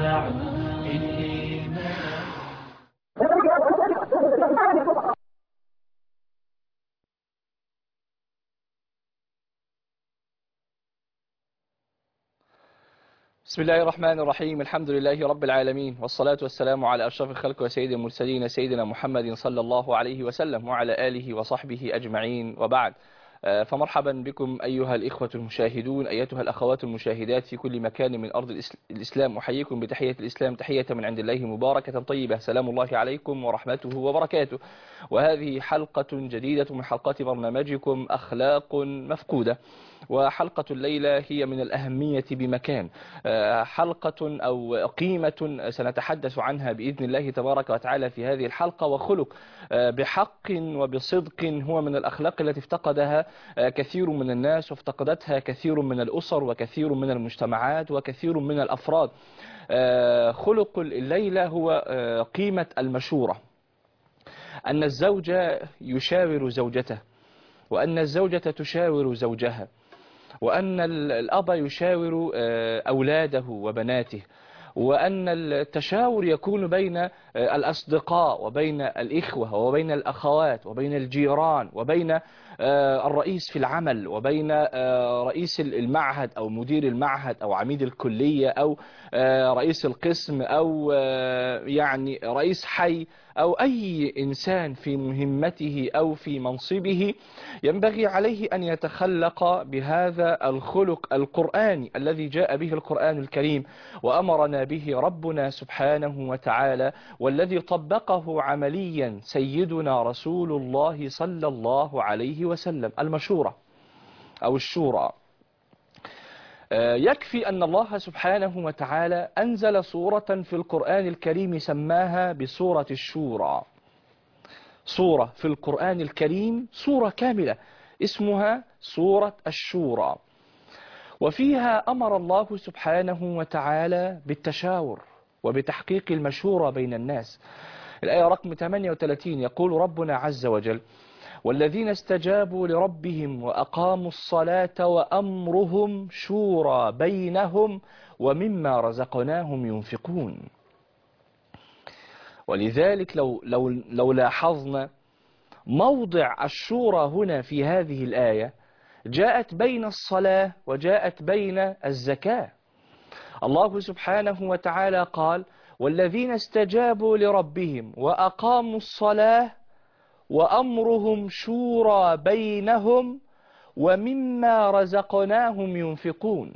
منبع الإيمان بسم الله الرحمن الرحيم الحمد لله رب العالمين والصلاة والسلام على أشرف الخلق وسيد المرسلين سيدنا محمد صلى الله عليه وسلم وعلى آله وصحبه أجمعين وبعد آه، فمرحبا بكم أيها الإخوة المشاهدون أيتها الأخوات المشاهدات في كل مكان من أرض الإس- الإسلام أحييكم بتحية الإسلام تحية من عند الله مباركة طيبة سلام الله عليكم ورحمته وبركاته وهذه حلقة جديدة من حلقات برنامجكم أخلاق مفقودة وحلقة الليلة هي من الأهمية بمكان آه، حلقة أو قيمة سنتحدث عنها بإذن الله تبارك وتعالى في هذه الحلقة وخلق آه، بحق وبصدق هو من الأخلاق التي افتقدها آه، كثير من الناس وافتقدتها كثير من الأسر وكثير من المجتمعات وكثير من الأفراد آه، خلق الليلة هو آه، قيمة المشورة أن الزوج يشاور زوجته وأن الزوجة تشاور زوجها وأن ال- الأب يشاور آه، أولاده وبناته وأن التشاور يكون بين آه، الأصدقاء وبين الإخوة وبين الأخوات وبين الجيران وبين آه، الرئيس في العمل وبين آه، رئيس المعهد أو مدير المعهد أو عميد الكلية أو آه، رئيس القسم أو آه، يعني رئيس حي أو أي إنسان في مهمته أو في منصبه ينبغي عليه أن يتخلق بهذا الخلق القرآني الذي جاء به القرآن الكريم وأمرنا به ربنا سبحانه وتعالى والذي طبقه عمليا سيدنا رسول الله صلى الله عليه وسلم المشورة أو الشورى آه، يكفي أن الله سبحانه وتعالى أنزل سورة في القرآن الكريم سماها بسورة الشورى سورة في القرآن الكريم سورة كاملة اسمها سورة الشورى وفيها أمر الله سبحانه وتعالى بالتشاور وبتحقيق المشورة بين الناس الآية رقم 38 يقول ربنا عز وجل والذين استجابوا لربهم وأقاموا الصلاة وأمرهم شورى بينهم ومما رزقناهم ينفقون ولذلك لو, لو, لو لاحظنا موضع الشورى هنا في هذه الآية جاءت بين الصلاة وجاءت بين الزكاة الله سبحانه وتعالى قال والذين استجابوا لربهم وأقاموا الصلاة وأمرهم شورى بينهم ومما رزقناهم ينفقون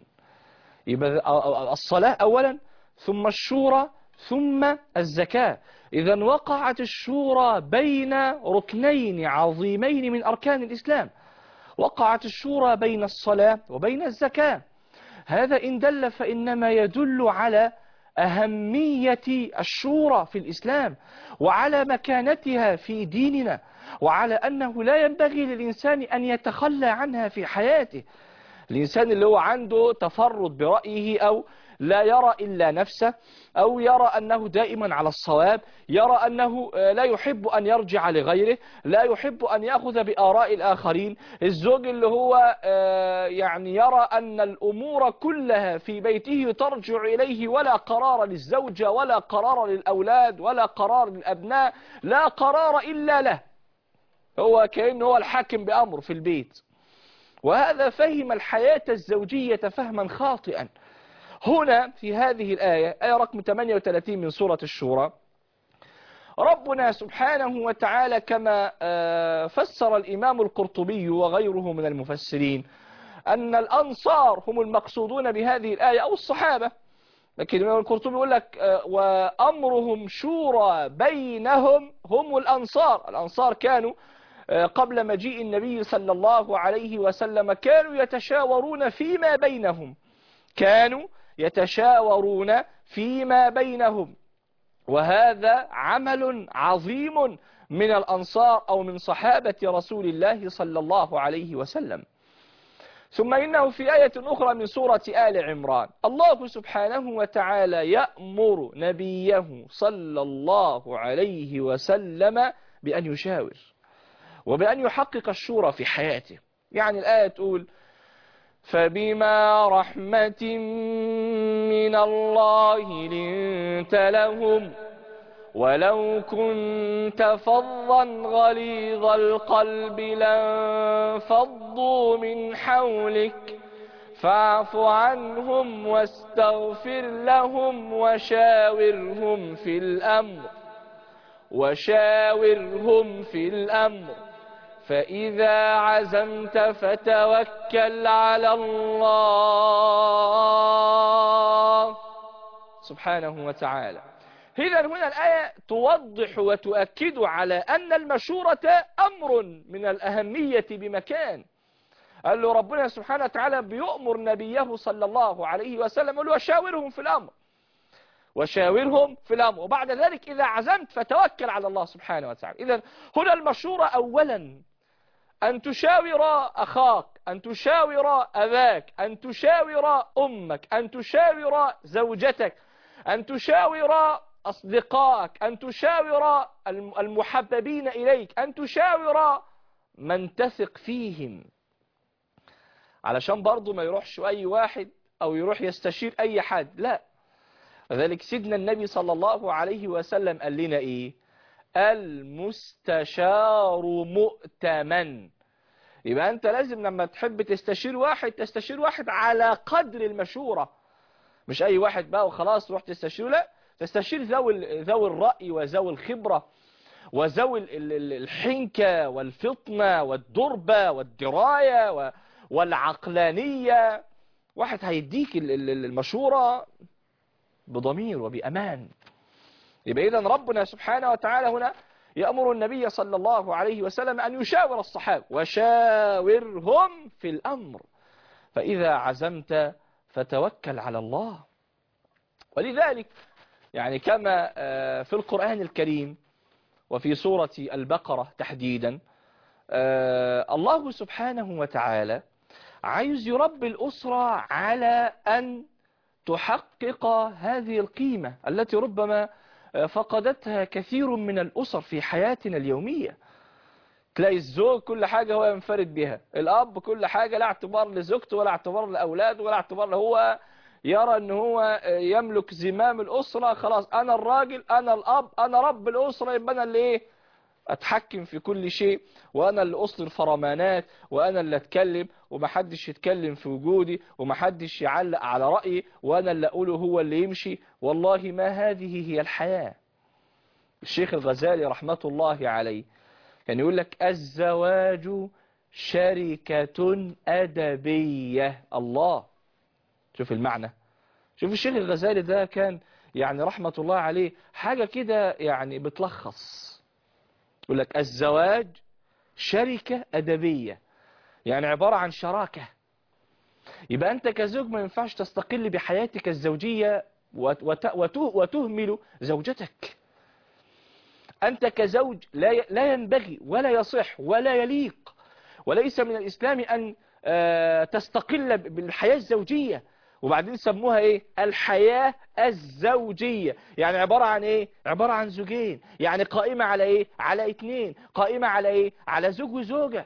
يبقى الصلاة أولا ثم الشورى ثم الزكاة إذا وقعت الشورى بين ركنين عظيمين من أركان الإسلام وقعت الشورى بين الصلاة وبين الزكاة هذا إن دل فإنما يدل على أهمية الشورى في الإسلام وعلى مكانتها في ديننا وعلى أنه لا ينبغي للإنسان أن يتخلى عنها في حياته الإنسان اللي هو عنده تفرد برأيه أو لا يرى إلا نفسه أو يرى أنه دائما على الصواب يرى أنه آه، لا يحب أن يرجع لغيره لا يحب أن يأخذ بآراء الآخرين الزوج اللي هو آه، يعني يرى أن الأمور كلها في بيته ترجع إليه ولا قرار للزوجة ولا قرار للأولاد ولا قرار للأبناء لا قرار إلا له هو كأنه هو الحاكم بأمره في البيت وهذا فهم الحياة الزوجية فهما خاطئا هنا في هذه الآية آية رقم 38 من سورة الشورى ربنا سبحانه وتعالى كما آه، فسر الإمام القرطبي وغيره من المفسرين أن الأنصار هم المقصودون بهذه الآية أو الصحابة لكن الإمام القرطبي يقول لك آه، وأمرهم شورى بينهم هم الأنصار الأنصار كانوا آه، قبل مجيء النبي صلى الله عليه وسلم كانوا يتشاورون فيما بينهم كانوا يتشاورون فيما بينهم وهذا عمل عظيم من الأنصار أو من صحابة رسول الله صلى الله عليه وسلم ثم إنه في آية أخرى من سورة آل عمران الله سبحانه وتعالى يأمر نبيه صلى الله عليه وسلم بأن يشاور وبأن يحقق الشورى في حياته يعني الآية تقول فبما رحمة من من الله لنت لهم ولو كنت فظا غليظ القلب لانفضوا من حولك فاعف عنهم واستغفر لهم وشاورهم في الأمر وشاورهم في الأمر فإذا عزمت فتوكل على الله سبحانه وتعالى إذا هنا الآية توضح وتؤكد على أن المشورة أمر من الأهمية بمكان قال له ربنا سبحانه وتعالى بيؤمر نبيه صلى الله عليه وسلم قال له وشاورهم في الأمر وشاورهم في الأمر وبعد ذلك إذا عزمت فتوكل على الله سبحانه وتعالى إذا هنا المشورة أولا أن تشاور أخاك أن تشاور أباك أن تشاور أمك أن تشاور زوجتك أن تشاور أصدقائك أن تشاور المحببين إليك أن تشاور من تثق فيهم علشان برضه ما يروحش أي واحد أو يروح يستشير أي حد لا لذلك سيدنا النبي صلى الله عليه وسلم قال لنا إيه المستشار مؤتمن يبقى أنت لازم لما تحب تستشير واحد تستشير واحد على قدر المشورة مش أي واحد بقى وخلاص روح تستشيره لا تستشير ذوي ذوي الرأي وذوي الخبرة وذوي الحنكة والفطنة والدربة والدراية والعقلانية واحد هيديك المشورة بضمير وبأمان يبقى إذن ربنا سبحانه وتعالى هنا يأمر النبي صلى الله عليه وسلم أن يشاور الصحابة وشاورهم في الأمر فإذا عزمت فتوكل على الله ولذلك يعني كما في القرآن الكريم وفي سورة البقرة تحديدا الله سبحانه وتعالى عايز يربي الأسرة على أن تحقق هذه القيمة التي ربما فقدتها كثير من الأسر في حياتنا اليومية تلاقي الزوج كل حاجة هو ينفرد بها الأب كل حاجة لا اعتبار لزوجته ولا اعتبار لأولاده ولا اعتبار له هو يرى ان هو يملك زمام الأسرة خلاص أنا الراجل أنا الأب أنا رب الأسرة يبقى أنا اللي إيه أتحكم في كل شيء وأنا اللي أصل الفرمانات وأنا اللي أتكلم ومحدش يتكلم في وجودي ومحدش يعلق على رأيي وأنا اللي أقوله هو اللي يمشي والله ما هذه هي الحياة الشيخ الغزالي رحمة الله عليه كان يقول لك الزواج شركة أدبية الله شوف المعنى شوف الشيخ الغزالي ده كان يعني رحمة الله عليه حاجة كده يعني بتلخص يقول لك الزواج شركة أدبية يعني عبارة عن شراكة يبقى أنت كزوج ما ينفعش تستقل بحياتك الزوجية وتهمل زوجتك أنت كزوج لا لا ينبغي ولا يصح ولا يليق وليس من الإسلام أن تستقل بالحياة الزوجية وبعدين سموها ايه الحياة الزوجية يعني عبارة عن ايه عبارة عن زوجين يعني قائمة على ايه على اتنين قائمة على ايه على زوج وزوجة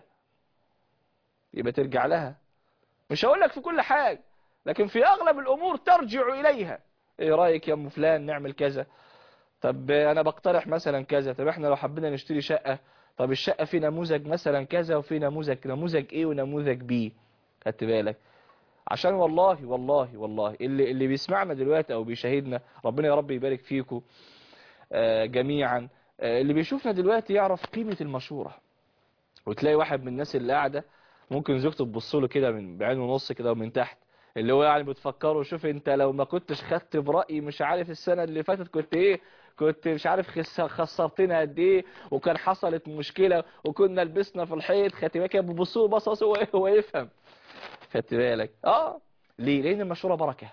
يبقى ترجع لها مش هقول لك في كل حاجة لكن في اغلب الامور ترجع اليها ايه رأيك يا ام فلان نعمل كذا طب انا بقترح مثلا كذا طب احنا لو حبينا نشتري شقة طب الشقة في نموذج مثلا كذا وفي نموذج نموذج ايه ونموذج بي خدت بالك عشان والله والله والله اللي اللي بيسمعنا دلوقتي او بيشاهدنا ربنا يا رب يبارك فيكم جميعا اللي بيشوفنا دلوقتي يعرف قيمة المشورة وتلاقي واحد من الناس اللي قاعدة ممكن زوجته تبص له كده من بعين ونص كده ومن تحت اللي هو يعني بتفكره شوف انت لو ما كنتش خدت برأيي مش عارف السنة اللي فاتت كنت ايه كنت مش عارف خسرتنا قد ايه وكان حصلت مشكلة وكنا لبسنا في الحيط خدت بالك بيبصوا بصص هو هو يفهم خدت بالك اه ليه لان المشورة بركة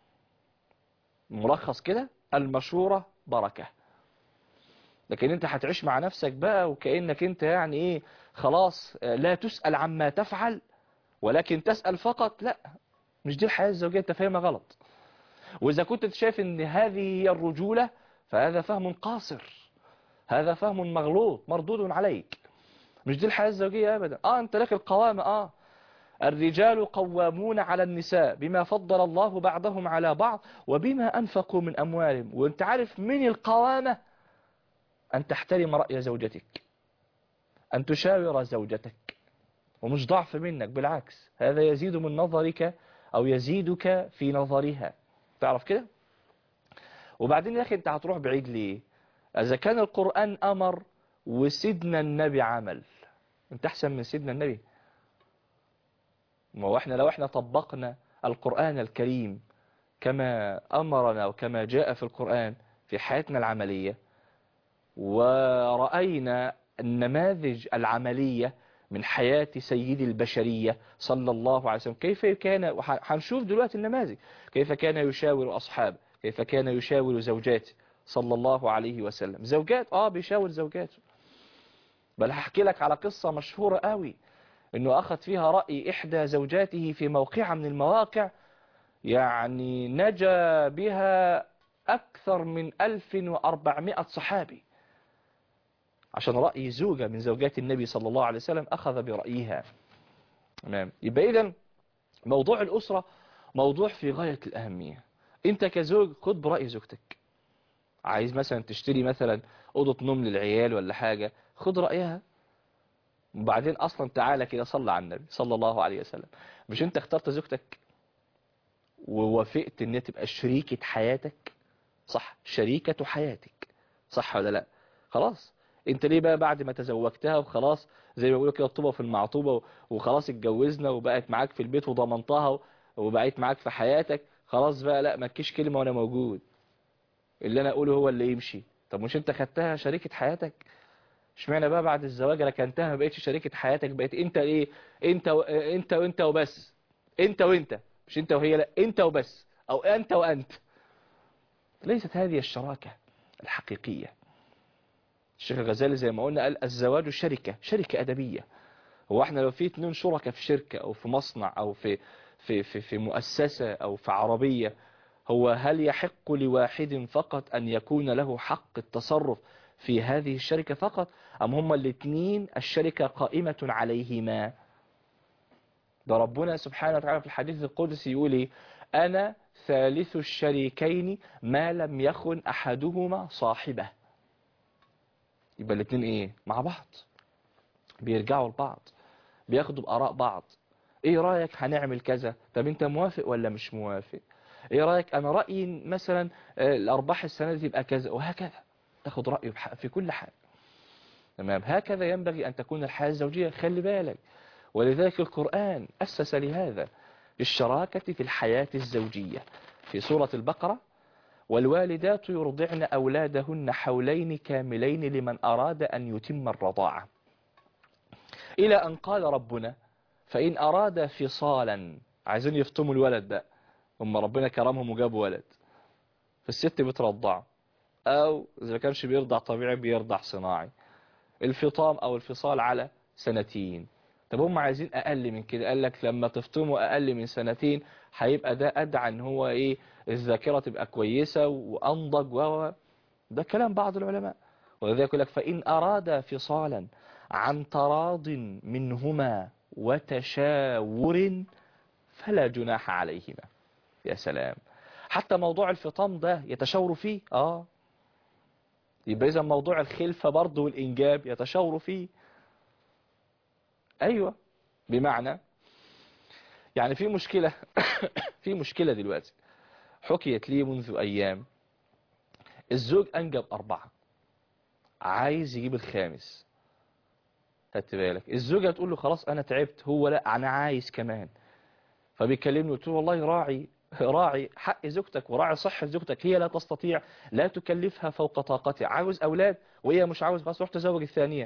ملخص كده المشورة بركة لكن انت هتعيش مع نفسك بقى وكأنك انت يعني ايه خلاص لا تسأل عما تفعل ولكن تسأل فقط لا مش دي الحياة الزوجية انت فاهمها غلط واذا كنت شايف ان هذه هي الرجولة فهذا فهم قاصر هذا فهم مغلوط مردود عليك مش دي الحياة الزوجية ابدا اه انت لك القوامة اه الرجال قوامون على النساء بما فضل الله بعضهم على بعض وبما أنفقوا من أموالهم وانت عارف من القوامة أن تحترم رأي زوجتك أن تشاور زوجتك ومش ضعف منك بالعكس هذا يزيد من نظرك أو يزيدك في نظرها تعرف كده وبعدين يا أخي أنت هتروح بعيد ليه إذا كان القرآن أمر وسيدنا النبي عمل أنت أحسن من سيدنا النبي ما هو احنا لو احنا طبقنا القرآن الكريم كما أمرنا وكما جاء في القرآن في حياتنا العملية ورأينا النماذج العملية من حياة سيد البشرية صلى الله عليه وسلم كيف كان هنشوف دلوقتي النماذج كيف كان يشاور أصحابه كيف كان يشاور زوجاته صلى الله عليه وسلم زوجات اه بيشاور زوجاته بل هحكي لك على قصة مشهورة قوي انه اخذ فيها رأي احدى زوجاته في موقعة من المواقع يعني نجا بها اكثر من 1400 صحابي عشان رأي زوجة من زوجات النبي صلى الله عليه وسلم اخذ برأيها تمام يبقى اذا موضوع الاسرة موضوع في غاية الاهمية انت كزوج خد برأي زوجتك عايز مثلا تشتري مثلا اوضه نوم للعيال ولا حاجة خد رأيها وبعدين اصلا تعالى كده صلى على النبي صلى الله عليه وسلم مش انت اخترت زوجتك ووافقت ان تبقى شريكة حياتك صح شريكة حياتك صح ولا لا خلاص انت ليه بقى بعد ما تزوجتها وخلاص زي ما بيقولوا كده الطوبة في المعطوبة وخلاص اتجوزنا وبقت معاك في البيت وضمنتها وبقيت معاك في حياتك خلاص بقى لا ما تكيش كلمة وانا موجود اللي انا اقوله هو اللي يمشي طب مش انت خدتها شريكة حياتك اشمعنى بقى بعد الزواج ركنتها ما بقتش شريكة حياتك بقيت انت ايه انت و... انت وانت وبس انت وانت مش انت وهي لا انت وبس او انت وانت ليست هذه الشراكة الحقيقية الشيخ الغزالي زي ما قلنا قال الزواج شركة شركة أدبية هو احنا لو في اتنين شركة في شركة او في مصنع او في في في في مؤسسة او في عربية هو هل يحق لواحد فقط ان يكون له حق التصرف في هذه الشركة فقط أم هما الاثنين الشركة قائمة عليهما ده ربنا سبحانه وتعالى في الحديث القدسي يقول إيه أنا ثالث الشريكين ما لم يخن أحدهما صاحبه يبقى الاثنين إيه مع بعض بيرجعوا لبعض بياخدوا بآراء بعض إيه رأيك هنعمل كذا طب أنت موافق ولا مش موافق إيه رأيك أنا رأيي مثلا الأرباح السنة دي تبقى كذا وهكذا تاخد رأيه في كل حاجة تمام هكذا ينبغي أن تكون الحياة الزوجية خلي بالك ولذلك القرآن أسس لهذا الشراكة في الحياة الزوجية في سورة البقرة والوالدات يرضعن أولادهن حولين كاملين لمن أراد أن يتم الرضاعة إلى أن قال ربنا فإن أراد فصالا عايزين يفطموا الولد بقى هم ربنا كرمهم وجابوا ولد فالست بترضعه او اذا ما كانش بيرضع طبيعي بيرضع صناعي الفطام او الفصال على سنتين طب هم عايزين اقل من كده قال لك لما تفطموا اقل من سنتين هيبقى ده ادعى ان هو ايه الذاكره تبقى كويسه وانضج و ده كلام بعض العلماء ولذلك يقول لك فان اراد فصالا عن تراض منهما وتشاور فلا جناح عليهما يا سلام حتى موضوع الفطام ده يتشاوروا فيه اه يبقى إذا موضوع الخلفة برضه والإنجاب يتشاوروا فيه أيوة بمعنى يعني في مشكلة في مشكلة دلوقتي حكيت لي منذ أيام الزوج أنجب أربعة عايز يجيب الخامس خدت بالك الزوجة تقول له خلاص أنا تعبت هو لا أنا عايز كمان فبيكلمني قلت له والله راعي راعي حق زوجتك وراعي صحة زوجتك هي لا تستطيع لا تكلفها فوق طاقتها عاوز أولاد وهي مش عاوز خلاص روح تزوج الثانية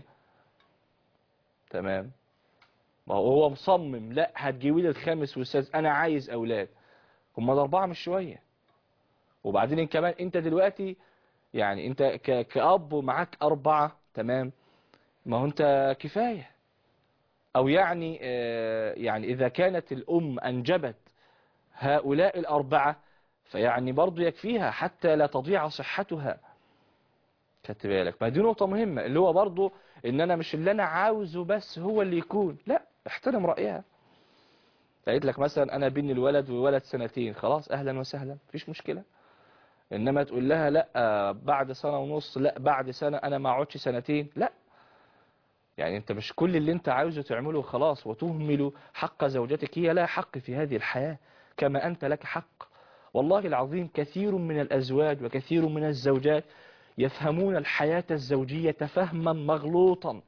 تمام ما هو مصمم لا هتجيبي لي الخامس والسادس أنا عايز أولاد هم الأربعة مش شوية وبعدين كمان أنت دلوقتي يعني أنت ك... كأب ومعاك أربعة تمام ما هو أنت كفاية أو يعني آه يعني إذا كانت الأم أنجبت هؤلاء الأربعة فيعني برضو يكفيها حتى لا تضيع صحتها خدت بالك ما دي نقطة مهمة اللي هو برضو ان انا مش اللي انا عاوزه بس هو اللي يكون لا احترم رأيها قالت لك مثلا انا بين الولد والولد سنتين خلاص اهلا وسهلا مفيش مشكلة انما تقول لها لا بعد سنة ونص لا بعد سنة انا ما اقعدش سنتين لا يعني انت مش كل اللي انت عاوزه تعمله خلاص وتهمل حق زوجتك هي لها حق في هذه الحياة كما انت لك حق والله العظيم كثير من الازواج وكثير من الزوجات يفهمون الحياة الزوجية فهما مغلوطا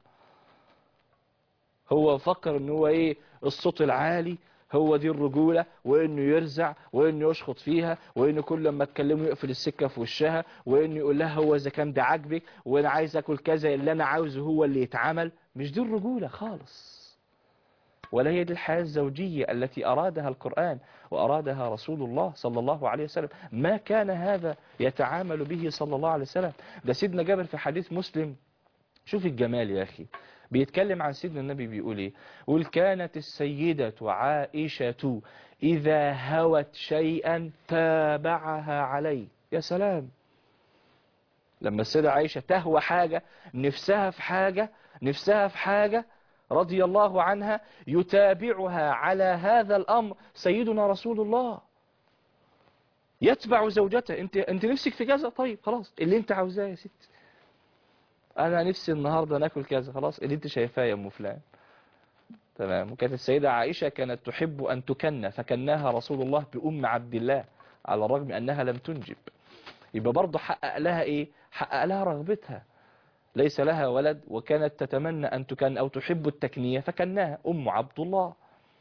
هو فكر ان هو ايه الصوت العالي هو دي الرجولة وانه يرزع وانه يشخط فيها وانه كل لما تكلمه يقفل السكة في وشها وانه يقول لها هو اذا كان ده عاجبك وانا عايز اكل كذا اللي انا عاوزه هو اللي يتعمل مش دي الرجولة خالص ولا هي دي الحياة الزوجية التي أرادها القرآن وأرادها رسول الله صلى الله عليه وسلم ما كان هذا يتعامل به صلى الله عليه وسلم ده سيدنا جابر في حديث مسلم شوف الجمال يا أخي بيتكلم عن سيدنا النبي بيقول ايه يقول كانت السيدة عائشة إذا هوت شيئا تابعها عليه يا سلام لما السيدة عائشة تهوى حاجة نفسها في حاجة نفسها في حاجة رضي الله عنها يتابعها على هذا الأمر سيدنا رسول الله يتبع زوجته انت انت نفسك في كذا طيب خلاص اللي انت عاوزاه يا ست انا نفسي النهارده ناكل كذا خلاص اللي انت شايفاه يا ام فلان تمام وكانت السيدة عائشة كانت تحب أن تكن فكناها رسول الله بأم عبد الله على الرغم أنها لم تنجب يبقى برضه حقق لها إيه حقق لها رغبتها ليس لها ولد وكانت تتمنى أن تكن أو تحب التكنية فكناها أم عبد الله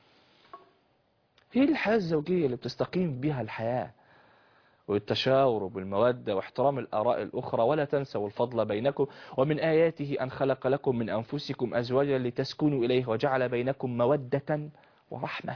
هي الحياة الزوجية اللي بتستقيم بها الحياة والتشاور بالمودة واحترام الآراء الأخرى ولا تنسوا الفضل بينكم ومن آياته أن خلق لكم من أنفسكم أزواجا لتسكنوا إليه وجعل بينكم مودة ورحمة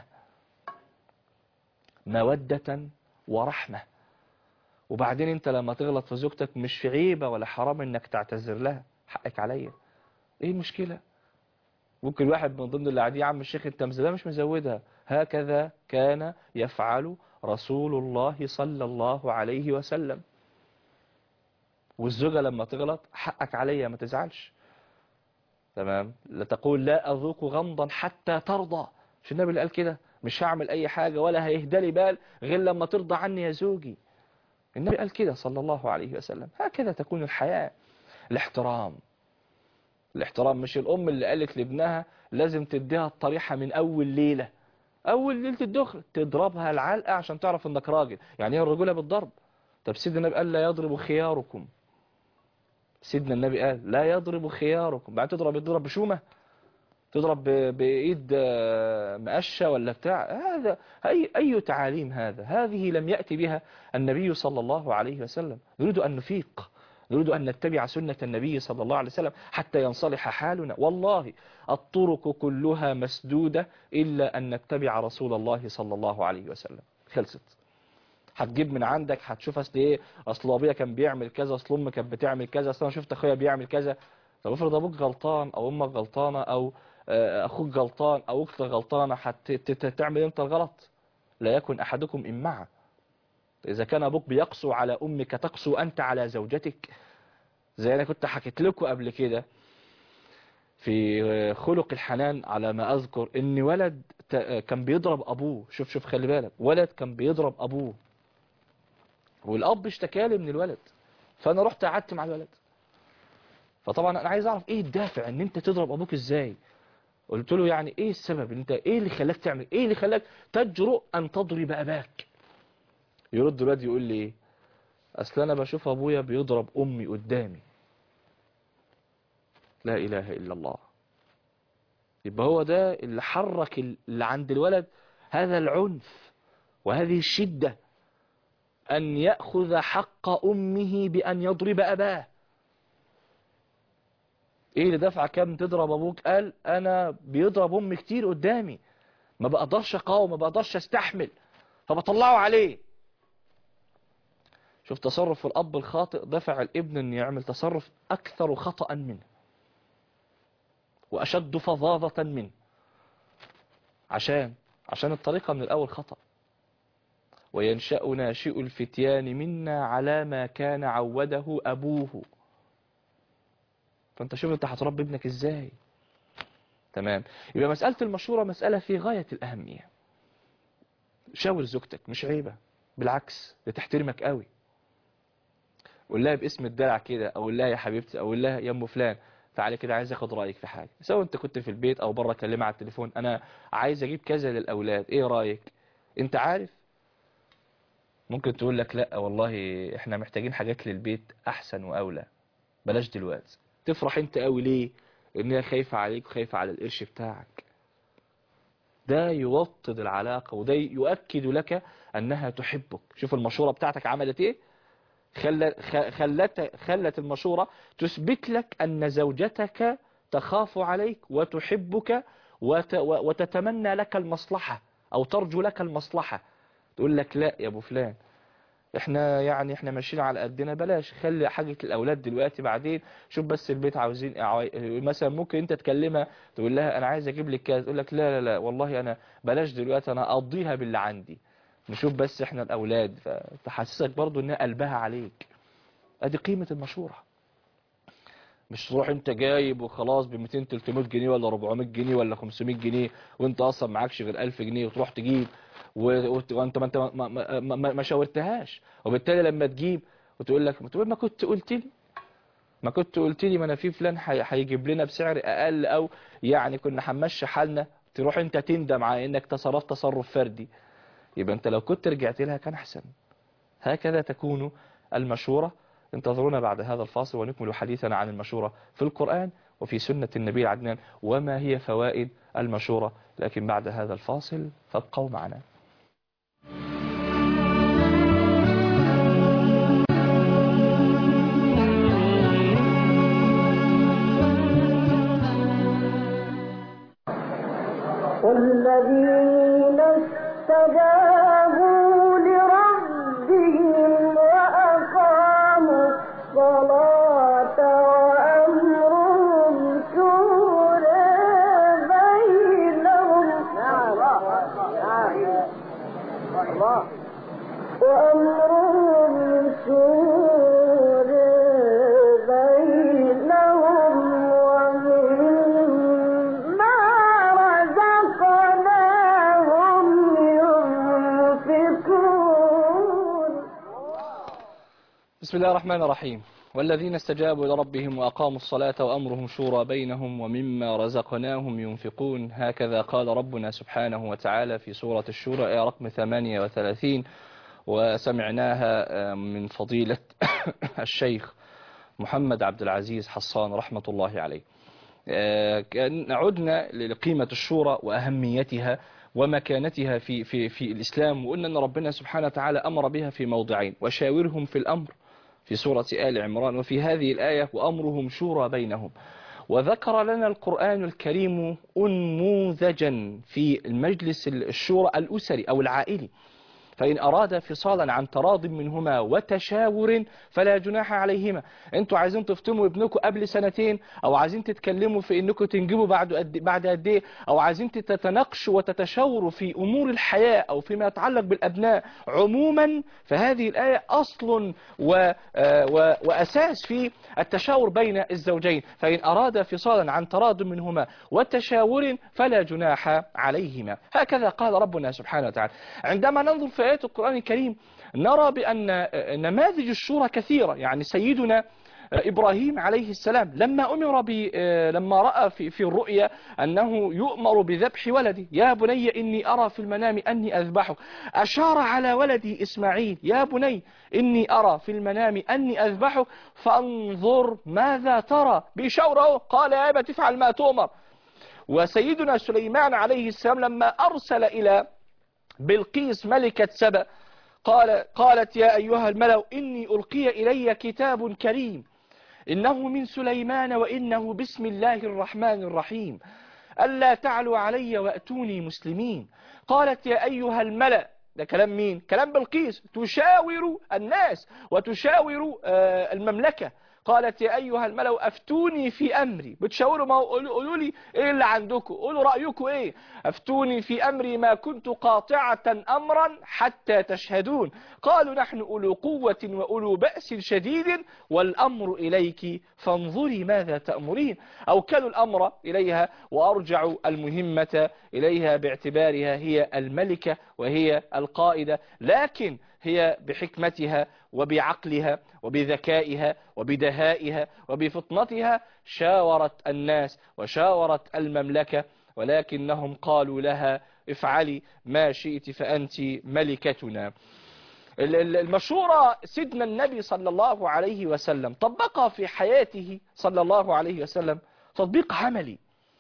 مودة ورحمة وبعدين انت لما تغلط في زوجتك مش في عيبة ولا حرام انك تعتذر لها حقك عليا ايه المشكلة ممكن واحد من ضمن اللي قاعدين يا عم الشيخ انت مزودها مش مزودها هكذا كان يفعل رسول الله صلى الله عليه وسلم والزوجة لما تغلط حقك عليا ما تزعلش تمام لا تقول لا أذوق غمضا حتى ترضى مش النبي اللي قال كده مش هعمل أي حاجة ولا هيهدى لي بال غير لما ترضى عني يا زوجي النبي قال كده صلى الله عليه وسلم هكذا تكون الحياة الاحترام الاحترام مش الأم اللي قالت لابنها لازم تديها الطريحة من أول ليلة أول ليلة الدخل تضربها العلقة عشان تعرف إنك راجل يعني هي الرجولة بالضرب طب سيدنا النبي قال لا يضرب خياركم سيدنا النبي قال لا يضرب خياركم بعد تضرب يضرب بشومة تضرب ب- بإيد آه، مقشة ولا بتاع هذا أي, أي تعاليم هذا هذه لم يأتي بها النبي صلى الله عليه وسلم نريد أن نفيق نريد أن نتبع سنة النبي صلى الله عليه وسلم حتى ينصلح حالنا والله الطرق كلها مسدودة إلا أن نتبع رسول الله صلى الله عليه وسلم خلصت هتجيب من عندك هتشوف اصل ايه اصل ابويا كان بيعمل كذا اصل امي كانت بتعمل كذا اصل انا شفت اخويا بيعمل كذا طب افرض ابوك غلطان او امك غلطانه او آه، اخوك غلطان او اختك غلطانه هتعمل انت الغلط لا يكن احدكم امعه اذا كان ابوك بيقسو على امك تقسو انت على زوجتك زي انا كنت حكيت لكم قبل كده في خلق الحنان على ما اذكر ان ولد ت- كان بيضرب ابوه شوف شوف خلي بالك ولد كان بيضرب ابوه والاب اشتكى لي من الولد فانا رحت قعدت مع الولد فطبعا انا عايز اعرف ايه الدافع ان انت تضرب ابوك ازاي قلت له يعني ايه السبب ان انت ايه اللي خلاك تعمل ايه اللي خلاك تجرؤ ان تضرب اباك يرد الواد يقول لي ايه اصل انا بشوف ابويا بيضرب امي قدامي لا اله الا الله يبقى هو ده اللي حرك اللي عند الولد هذا العنف وهذه الشدة أن يأخذ حق أمه بأن يضرب أباه إيه اللي دفع كام تضرب أبوك قال أنا بيضرب أمي كتير قدامي ما بقدرش أقاوم ما بقدرش أستحمل فبطلعه عليه شوف تصرف الأب الخاطئ دفع الابن أن يعمل تصرف أكثر خطأ منه وأشد فظاظة منه عشان عشان الطريقة من الأول خطأ وينشأ ناشئ الفتيان منا على ما كان عوده أبوه فأنت شوف أنت هتربي ابنك إزاي تمام يبقى مسألة المشورة مسألة في غاية الأهمية شاور زوجتك مش عيبة بالعكس ده تحترمك قوي قول لها باسم الدلع كده او قول لها يا حبيبتي او قول لها يا ام فلان تعالى كده عايز اخد رايك في حاجه سواء انت كنت في البيت او بره كلمها على التليفون انا عايز اجيب كذا للاولاد ايه رايك انت عارف ممكن تقول لك لا والله احنا محتاجين حاجات للبيت احسن واولى بلاش دلوقتي تفرح انت قوي ليه ان هي خايفه عليك وخايفه على القرش بتاعك ده يوطد العلاقه وده يؤكد لك انها تحبك شوف المشوره بتاعتك عملت ايه خل- خ- خلت خلت المشورة تثبت لك أن زوجتك تخاف عليك وتحبك وت و- وتتمنى لك المصلحة أو ترجو لك المصلحة تقول لك لا يا أبو فلان احنا يعني احنا ماشيين على قدنا بلاش خلي حاجة الأولاد دلوقتي بعدين شوف بس البيت عاوزين عاي- مثلا ممكن انت تكلمها تقول لها انا عايز اجيب لك كذا تقول لك لا لا لا والله انا بلاش دلوقتي انا اقضيها باللي عندي نشوف بس احنا الاولاد فتحسسك برضو ان قلبها عليك ادي قيمة المشورة مش تروح انت جايب وخلاص ب 200 300 جنيه ولا 400 جنيه ولا 500 جنيه وانت اصلا معكش غير 1000 جنيه وتروح تجيب و- وت- وانت ما انت ما, ما, ما, ما, ما شاورتهاش وبالتالي لما تجيب وتقول لك تقول ما كنت قلت لي ما كنت قلت لي ما انا في فلان هي- هيجيب لنا بسعر اقل او يعني كنا هنمشي حالنا تروح انت تندم على انك تصرفت تصرف فردي يبقى انت لو كنت رجعت لها كان احسن هكذا تكون المشورة انتظرونا بعد هذا الفاصل ونكمل حديثنا عن المشورة في القرآن وفي سنة النبي العدنان وما هي فوائد المشورة لكن بعد هذا الفاصل فابقوا معنا والذين استجابوا لربهم وأقاموا الصلاة وأمرهم شورى بينهم وأمرهم شورى بينهم ومما رزقناهم ينفقون بسم الله الرحمن الرحيم والذين استجابوا لربهم وأقاموا الصلاة وأمرهم شورى بينهم ومما رزقناهم ينفقون هكذا قال ربنا سبحانه وتعالى في سورة الشورى آية رقم 38 وسمعناها من فضيلة الشيخ محمد عبد العزيز حصان رحمة الله عليه آه، كان- عدنا لقيمة الشورى وأهميتها ومكانتها في في في الإسلام وقلنا أن ربنا سبحانه وتعالى أمر بها في موضعين وشاورهم في الأمر في سورة آل عمران وفي هذه الآية وأمرهم شورى بينهم وذكر لنا القرآن الكريم أنموذجا في المجلس الشورى الأسري أو العائلي فإن أراد فصالا عن تراض منهما وتشاور فلا جناح عليهما انتوا عايزين تفطموا ابنكم قبل سنتين او عايزين تتكلموا في انكم تنجبوا بعد قد بعد قد ايه او عايزين تتناقشوا وتتشاوروا في امور الحياة او فيما يتعلق بالابناء عموما فهذه الآية اصل و آه، و واساس في التشاور بين الزوجين فإن أراد فصالا عن تراض منهما وتشاور فلا جناح عليهما هكذا قال ربنا سبحانه وتعالى عندما ننظر في آيات القرآن الكريم نرى بأن نماذج الشورى كثيرة يعني سيدنا إبراهيم عليه السلام لما أمر ب لما رأى في في الرؤيا أنه يؤمر بذبح ولده يا بني إني أرى في المنام أني أذبحك أشار على ولده إسماعيل يا بني إني أرى في المنام أني أذبحك فانظر ماذا ترى بشوره قال يا أبا تفعل ما تؤمر وسيدنا سليمان عليه السلام لما أرسل إلى بلقيس ملكة سبأ قال قالت يا أيها الملأ إني ألقي إلي كتاب كريم إنه من سليمان وإنه بسم الله الرحمن الرحيم ألا تعلوا علي وأتوني مسلمين قالت يا أيها الملأ ده كلام مين كلام بلقيس تشاور الناس وتشاور آه، المملكة قالت يا أيها الملأ أفتوني في أمري بتشاوروا ما قولوا قولوا لي إيه اللي عندكم قولوا رأيكم إيه أفتوني في أمري ما كنت قاطعة أمرا حتى تشهدون قالوا نحن أولو قوة وأولو بأس شديد والأمر إليك فانظري ماذا تأمرين أوكلوا الأمر إليها وأرجعوا المهمة إليها باعتبارها هي الملكة وهي القائدة لكن هي بحكمتها وبعقلها وبذكائها وبدهائها وبفطنتها شاورت الناس وشاورت المملكة ولكنهم قالوا لها افعلي ما شئت فأنت ملكتنا ال- ال- المشورة سيدنا النبي صلى الله عليه وسلم طبقها في حياته صلى الله عليه وسلم تطبيق عملي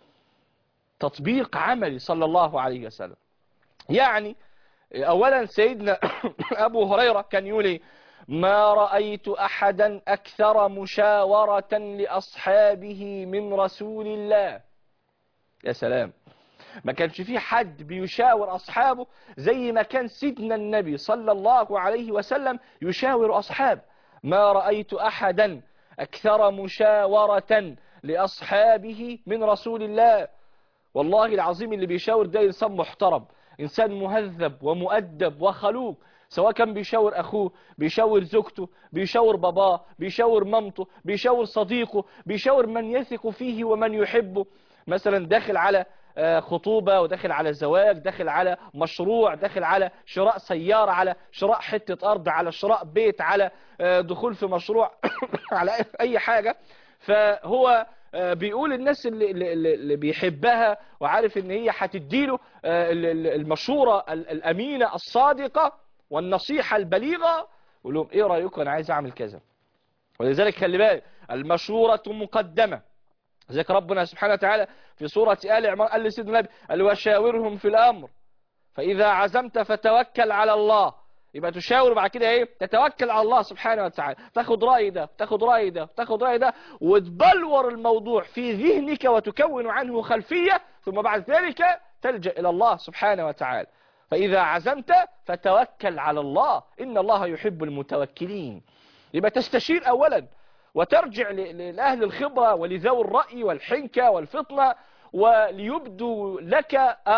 تطبيق عملي صلى الله عليه وسلم يعني اولا سيدنا ابو هريرة كان يقول إيه؟ ما رأيت احدا اكثر مشاورة لاصحابه من رسول الله يا سلام ما كانش في حد بيشاور أصحابه زي ما كان سيدنا النبي صلى الله عليه وسلم يشاور أصحابه ما رأيت أحدا أكثر مشاورة لأصحابه من رسول الله والله العظيم اللي بيشاور ده إنسان محترم إنسان مهذب ومؤدب وخلوق سواء كان بيشاور أخوه بيشاور زوجته بيشاور باباه بيشاور مامته بيشاور صديقه بيشاور من يثق فيه ومن يحبه مثلا داخل على آه، خطوبة وداخل على زواج داخل على مشروع داخل على شراء سيارة على شراء حتة أرض على شراء بيت على آه، دخول في مشروع على أي حاجة فهو آه، بيقول الناس اللي, اللي, اللي بيحبها وعارف ان هي هتديله آه، ال- ال- المشورة ال- الأمينة الصادقة والنصيحة البليغة يقول لهم ايه رأيكم انا عايز اعمل كذا ولذلك خلي بالك المشورة مقدمة ذلك ربنا سبحانه وتعالى في سورة آل عمران قال لسيدنا النبي قال وشاورهم في الأمر فإذا عزمت فتوكل على الله يبقى تشاور بعد كده ايه تتوكل على الله سبحانه وتعالى تاخد رأي ده تاخد رأي ده تاخد رأي ده وتبلور الموضوع في ذهنك وتكون عنه خلفية ثم بعد ذلك تلجأ إلى الله سبحانه وتعالى فإذا عزمت فتوكل على الله إن الله يحب المتوكلين يبقى تستشير أولا وترجع ل- ل- لأهل الخبرة ولذوي الرأي والحنكة والفطنة وليبدوا لك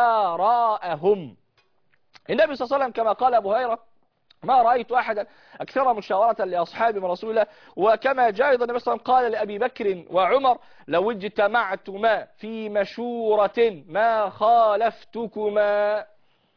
آراءهم النبي صلى الله عليه وسلم كما قال أبو هريرة ما رأيت أحدا أكثر مشاورة لأصحاب من رسول الله وكما جاء أيضا النبي صلى الله عليه وسلم قال لأبي بكر وعمر لو اجتمعتما في مشورة ما خالفتكما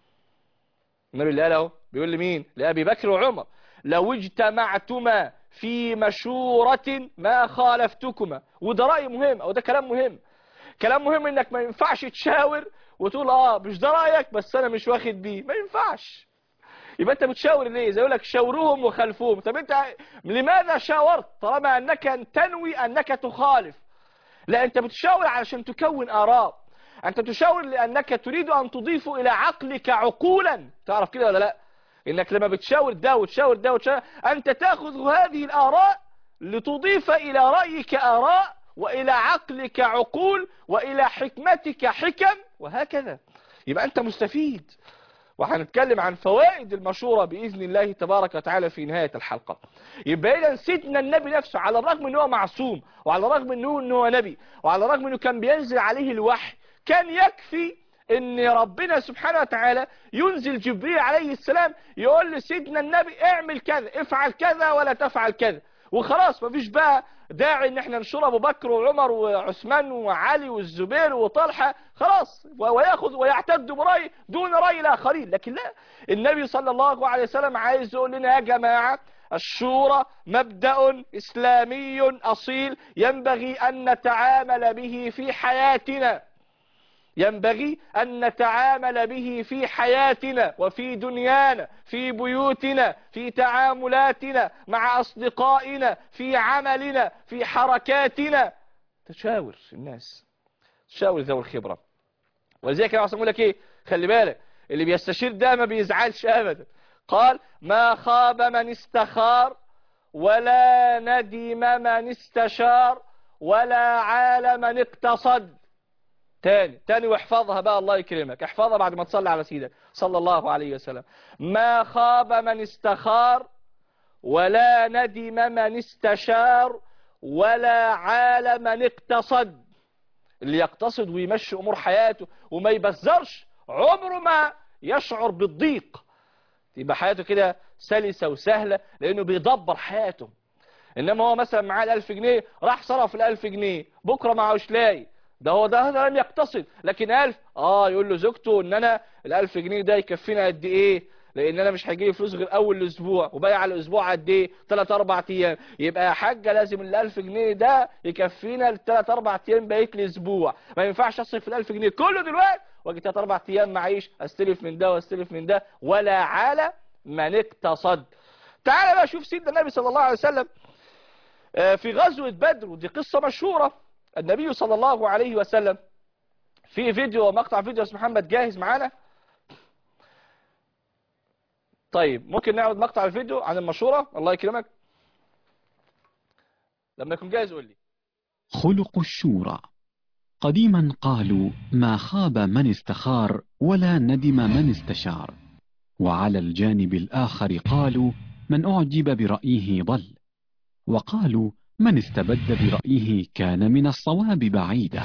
النبي اللي قاله بيقول لمين لأبي بكر وعمر لو اجتمعتما في مشورة ما خالفتكما وده رأي مهم أو ده كلام مهم كلام مهم انك ما ينفعش تشاور وتقول اه مش ده رأيك بس انا مش واخد بيه ما ينفعش يبقى انت بتشاور ليه زي يقول لك شاوروهم وخلفوهم طب انت لماذا شاورت طالما انك تنوي انك تخالف لا انت بتشاور علشان تكون اراء انت تشاور لانك تريد ان تضيف الى عقلك عقولا تعرف كده ولا لا انك لما بتشاور ده وتشاور ده وتشاور انت تاخذ هذه الاراء لتضيف الى رايك اراء والى عقلك عقول والى حكمتك حكم وهكذا يبقى انت مستفيد وهنتكلم عن فوائد المشورة بإذن الله تبارك وتعالى في نهاية الحلقة يبقى إذا سيدنا النبي نفسه على الرغم أنه معصوم وعلى الرغم أنه, أنه نبي وعلى الرغم أنه كان بينزل عليه الوحي كان يكفي ان ربنا سبحانه وتعالى ينزل جبريل عليه السلام يقول لسيدنا النبي اعمل كذا افعل كذا ولا تفعل كذا وخلاص مفيش بقى داعي ان احنا نشور ابو بكر وعمر وعثمان وعلي والزبير وطلحه خلاص وياخذ ويعتد براي دون راي الاخرين لكن لا النبي صلى الله عليه وسلم عايز يقول لنا يا جماعه الشورى مبدأ إسلامي أصيل ينبغي أن نتعامل به في حياتنا ينبغي أن نتعامل به في حياتنا وفي دنيانا في بيوتنا في تعاملاتنا مع أصدقائنا في عملنا في حركاتنا تشاور الناس تشاور ذوي الخبرة ولذلك أنا أقول لك إيه خلي بالك اللي بيستشير ده ما بيزعلش أبدا قال ما خاب من استخار ولا ندم من استشار ولا عال من اقتصد تاني تاني واحفظها بقى الله يكرمك احفظها بعد ما تصلي على سيدك صلى الله عليه وسلم ما خاب من استخار ولا ندم من استشار ولا عال من اقتصد اللي يقتصد ويمشي امور حياته وما يبذرش عمره ما يشعر بالضيق يبقى حياته كده سلسة وسهلة لانه بيدبر حياته انما هو مثلا معاه الالف جنيه راح صرف الالف جنيه بكرة معهوش لاقي ده هو ده هذا لم يقتصد لكن الف اه يقول له زوجته ان انا الالف جنيه ده يكفينا قد ايه لان انا مش هيجي فلوس غير اول الاسبوع وباقي على الاسبوع قد ايه 3 4 ايام يبقى يا حاجه لازم ال1000 جنيه ده يكفينا الثلاث اربع ايام بقيه الاسبوع ما ينفعش اصرف ال1000 جنيه كله دلوقتي واجي 3 4 ايام معيش استلف من ده واستلف من ده ولا على من اقتصد تعال بقى شوف سيدنا النبي صلى الله عليه وسلم آه، في غزوة بدر ودي قصة مشهورة النبي صلى الله عليه وسلم في فيديو مقطع فيديو اسمه محمد جاهز معانا طيب ممكن نعرض مقطع الفيديو عن المشورة الله يكرمك لما يكون جاهز قول لي خلق الشورى قديما قالوا ما خاب من استخار ولا ندم من استشار وعلى الجانب الآخر قالوا من أعجب برأيه ضل وقالوا من استبد برأيه كان من الصواب بعيدا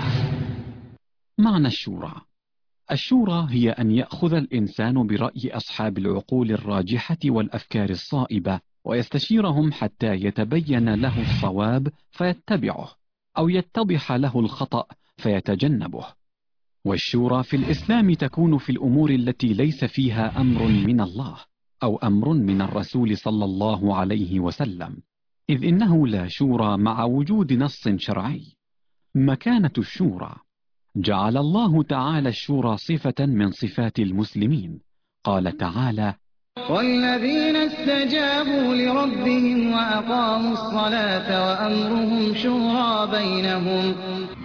معنى الشورى الشورى هي أن يأخذ الإنسان برأي أصحاب العقول الراجحة والأفكار الصائبة ويستشيرهم حتى يتبين له الصواب فيتبعه أو يتضح له الخطأ فيتجنبه والشورى في الإسلام تكون في الأمور التي ليس فيها أمر من الله أو أمر من الرسول صلى الله عليه وسلم إذ إنه لا شورى مع وجود نص شرعي مكانة الشورى جعل الله تعالى الشورى صفة من صفات المسلمين قال تعالى والذين استجابوا لربهم وأقاموا الصلاة وأمرهم شورى بينهم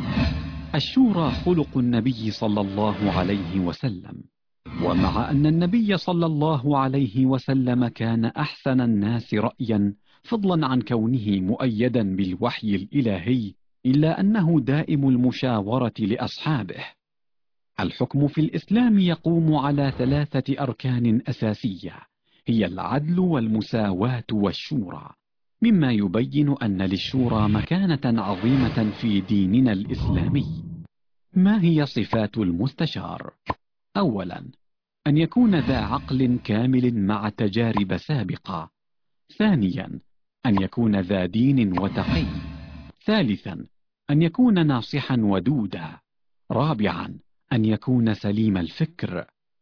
الشورى خلق النبي صلى الله عليه وسلم ومع أن النبي صلى الله عليه وسلم كان أحسن الناس رأيا فضلا عن كونه مؤيدا بالوحي الإلهي إلا أنه دائم المشاورة لأصحابه الحكم في الإسلام يقوم على ثلاثة أركان أساسية هي العدل والمساواة والشورى مما يبين أن للشورى مكانة عظيمة في ديننا الإسلامي ما هي صفات المستشار؟ أولا أن يكون ذا عقل كامل مع تجارب سابقة ثانيا أن يكون ذا دين وتقي ثالثا أن يكون ناصحا ودودا رابعا أن يكون سليم الفكر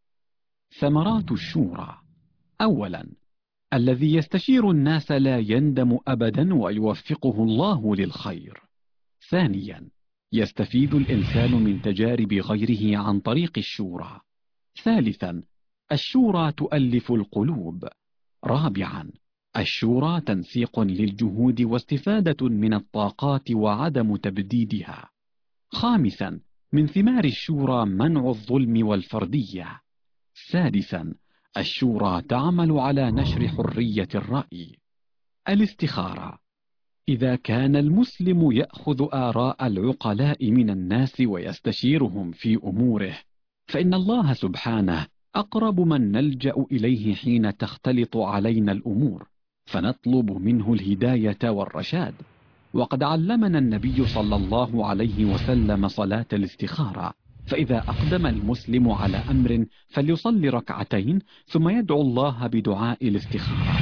ثمرات الشورى أولا الذي يستشير الناس لا يندم أبدا ويوفقه الله للخير ثانيا يستفيد الإنسان من تجارب غيره عن طريق الشورى ثالثا الشورى تؤلف القلوب رابعا الشورى تنسيق للجهود واستفادة من الطاقات وعدم تبديدها خامسا من ثمار الشورى منع الظلم والفردية سادسا الشورى تعمل على نشر حرية الرأي الاستخارة إذا كان المسلم يأخذ آراء العقلاء من الناس ويستشيرهم في أموره فإن الله سبحانه أقرب من نلجأ إليه حين تختلط علينا الأمور فنطلب منه الهداية والرشاد وقد علمنا النبي صلى الله عليه وسلم صلاة الاستخارة فإذا أقدم المسلم على أمر فليصلي ركعتين ثم يدعو الله بدعاء الاستخارة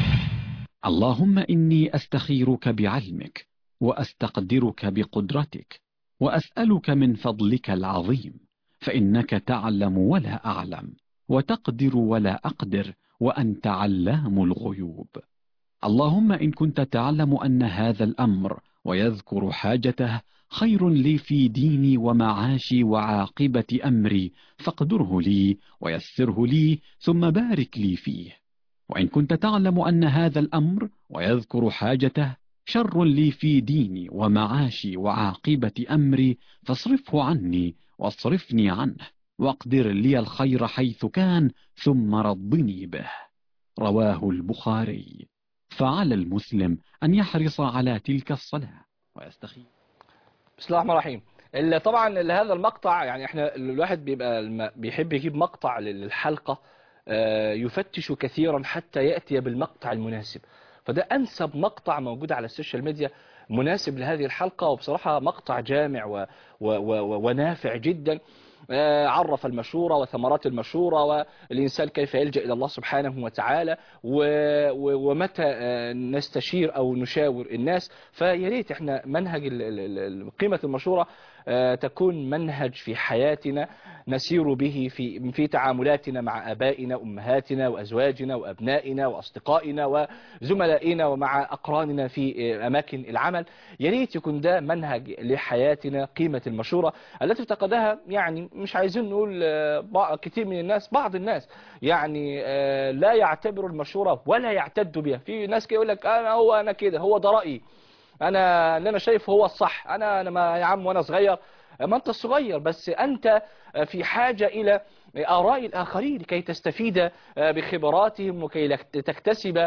اللهم إني أستخيرك بعلمك وأستقدرك بقدرتك وأسألك من فضلك العظيم فإنك تعلم ولا أعلم وتقدر ولا أقدر وأنت علام الغيوب اللهم إن كنت تعلم أن هذا الأمر ويذكر حاجته خير لي في ديني ومعاشي وعاقبة أمري فاقدره لي ويسره لي ثم بارك لي فيه وإن كنت تعلم أن هذا الأمر ويذكر حاجته شر لي في ديني ومعاشي وعاقبة أمري فاصرفه عني واصرفني عنه واقدر لي الخير حيث كان ثم رضني به رواه البخاري فعلى المسلم أن يحرص على تلك الصلاة ويستخير بسم الله الرحمن الرحيم ال- طبعا ال- هذا المقطع يعني احنا الواحد بيبقى الم- بيحب يجيب مقطع للحلقة آه، يفتش كثيرا حتى يأتي بالمقطع المناسب فده أنسب مقطع موجود على السوشيال ميديا مناسب لهذه الحلقة وبصراحة مقطع جامع و و و ونافع جدا آه، عرف المشورة وثمرات المشورة والإنسان كيف يلجأ إلى الله سبحانه وتعالى و- و- ومتى آه، نستشير أو نشاور الناس فياريت احنا منهج ال- ال- ال- قيمة المشورة آه، تكون منهج في حياتنا نسير به في في تعاملاتنا مع آبائنا أمهاتنا وأزواجنا وأبنائنا وأصدقائنا وزملائنا ومع أقراننا في آه، أماكن العمل يا ريت يكون ده منهج لحياتنا قيمة المشورة التي افتقدها يعني مش عايزين نقول آه، بع- كتير من الناس بعض الناس يعني آه، لا يعتبروا المشورة ولا يعتدوا بها في ناس كده يقول لك أنا هو أنا كده هو ده رأيي انا اللي انا شايفه هو الصح انا انا ما يا عم وانا صغير ما انت صغير بس انت في حاجة الى آراء الآخرين لكي تستفيد بخبراتهم وكي لك- تكتسب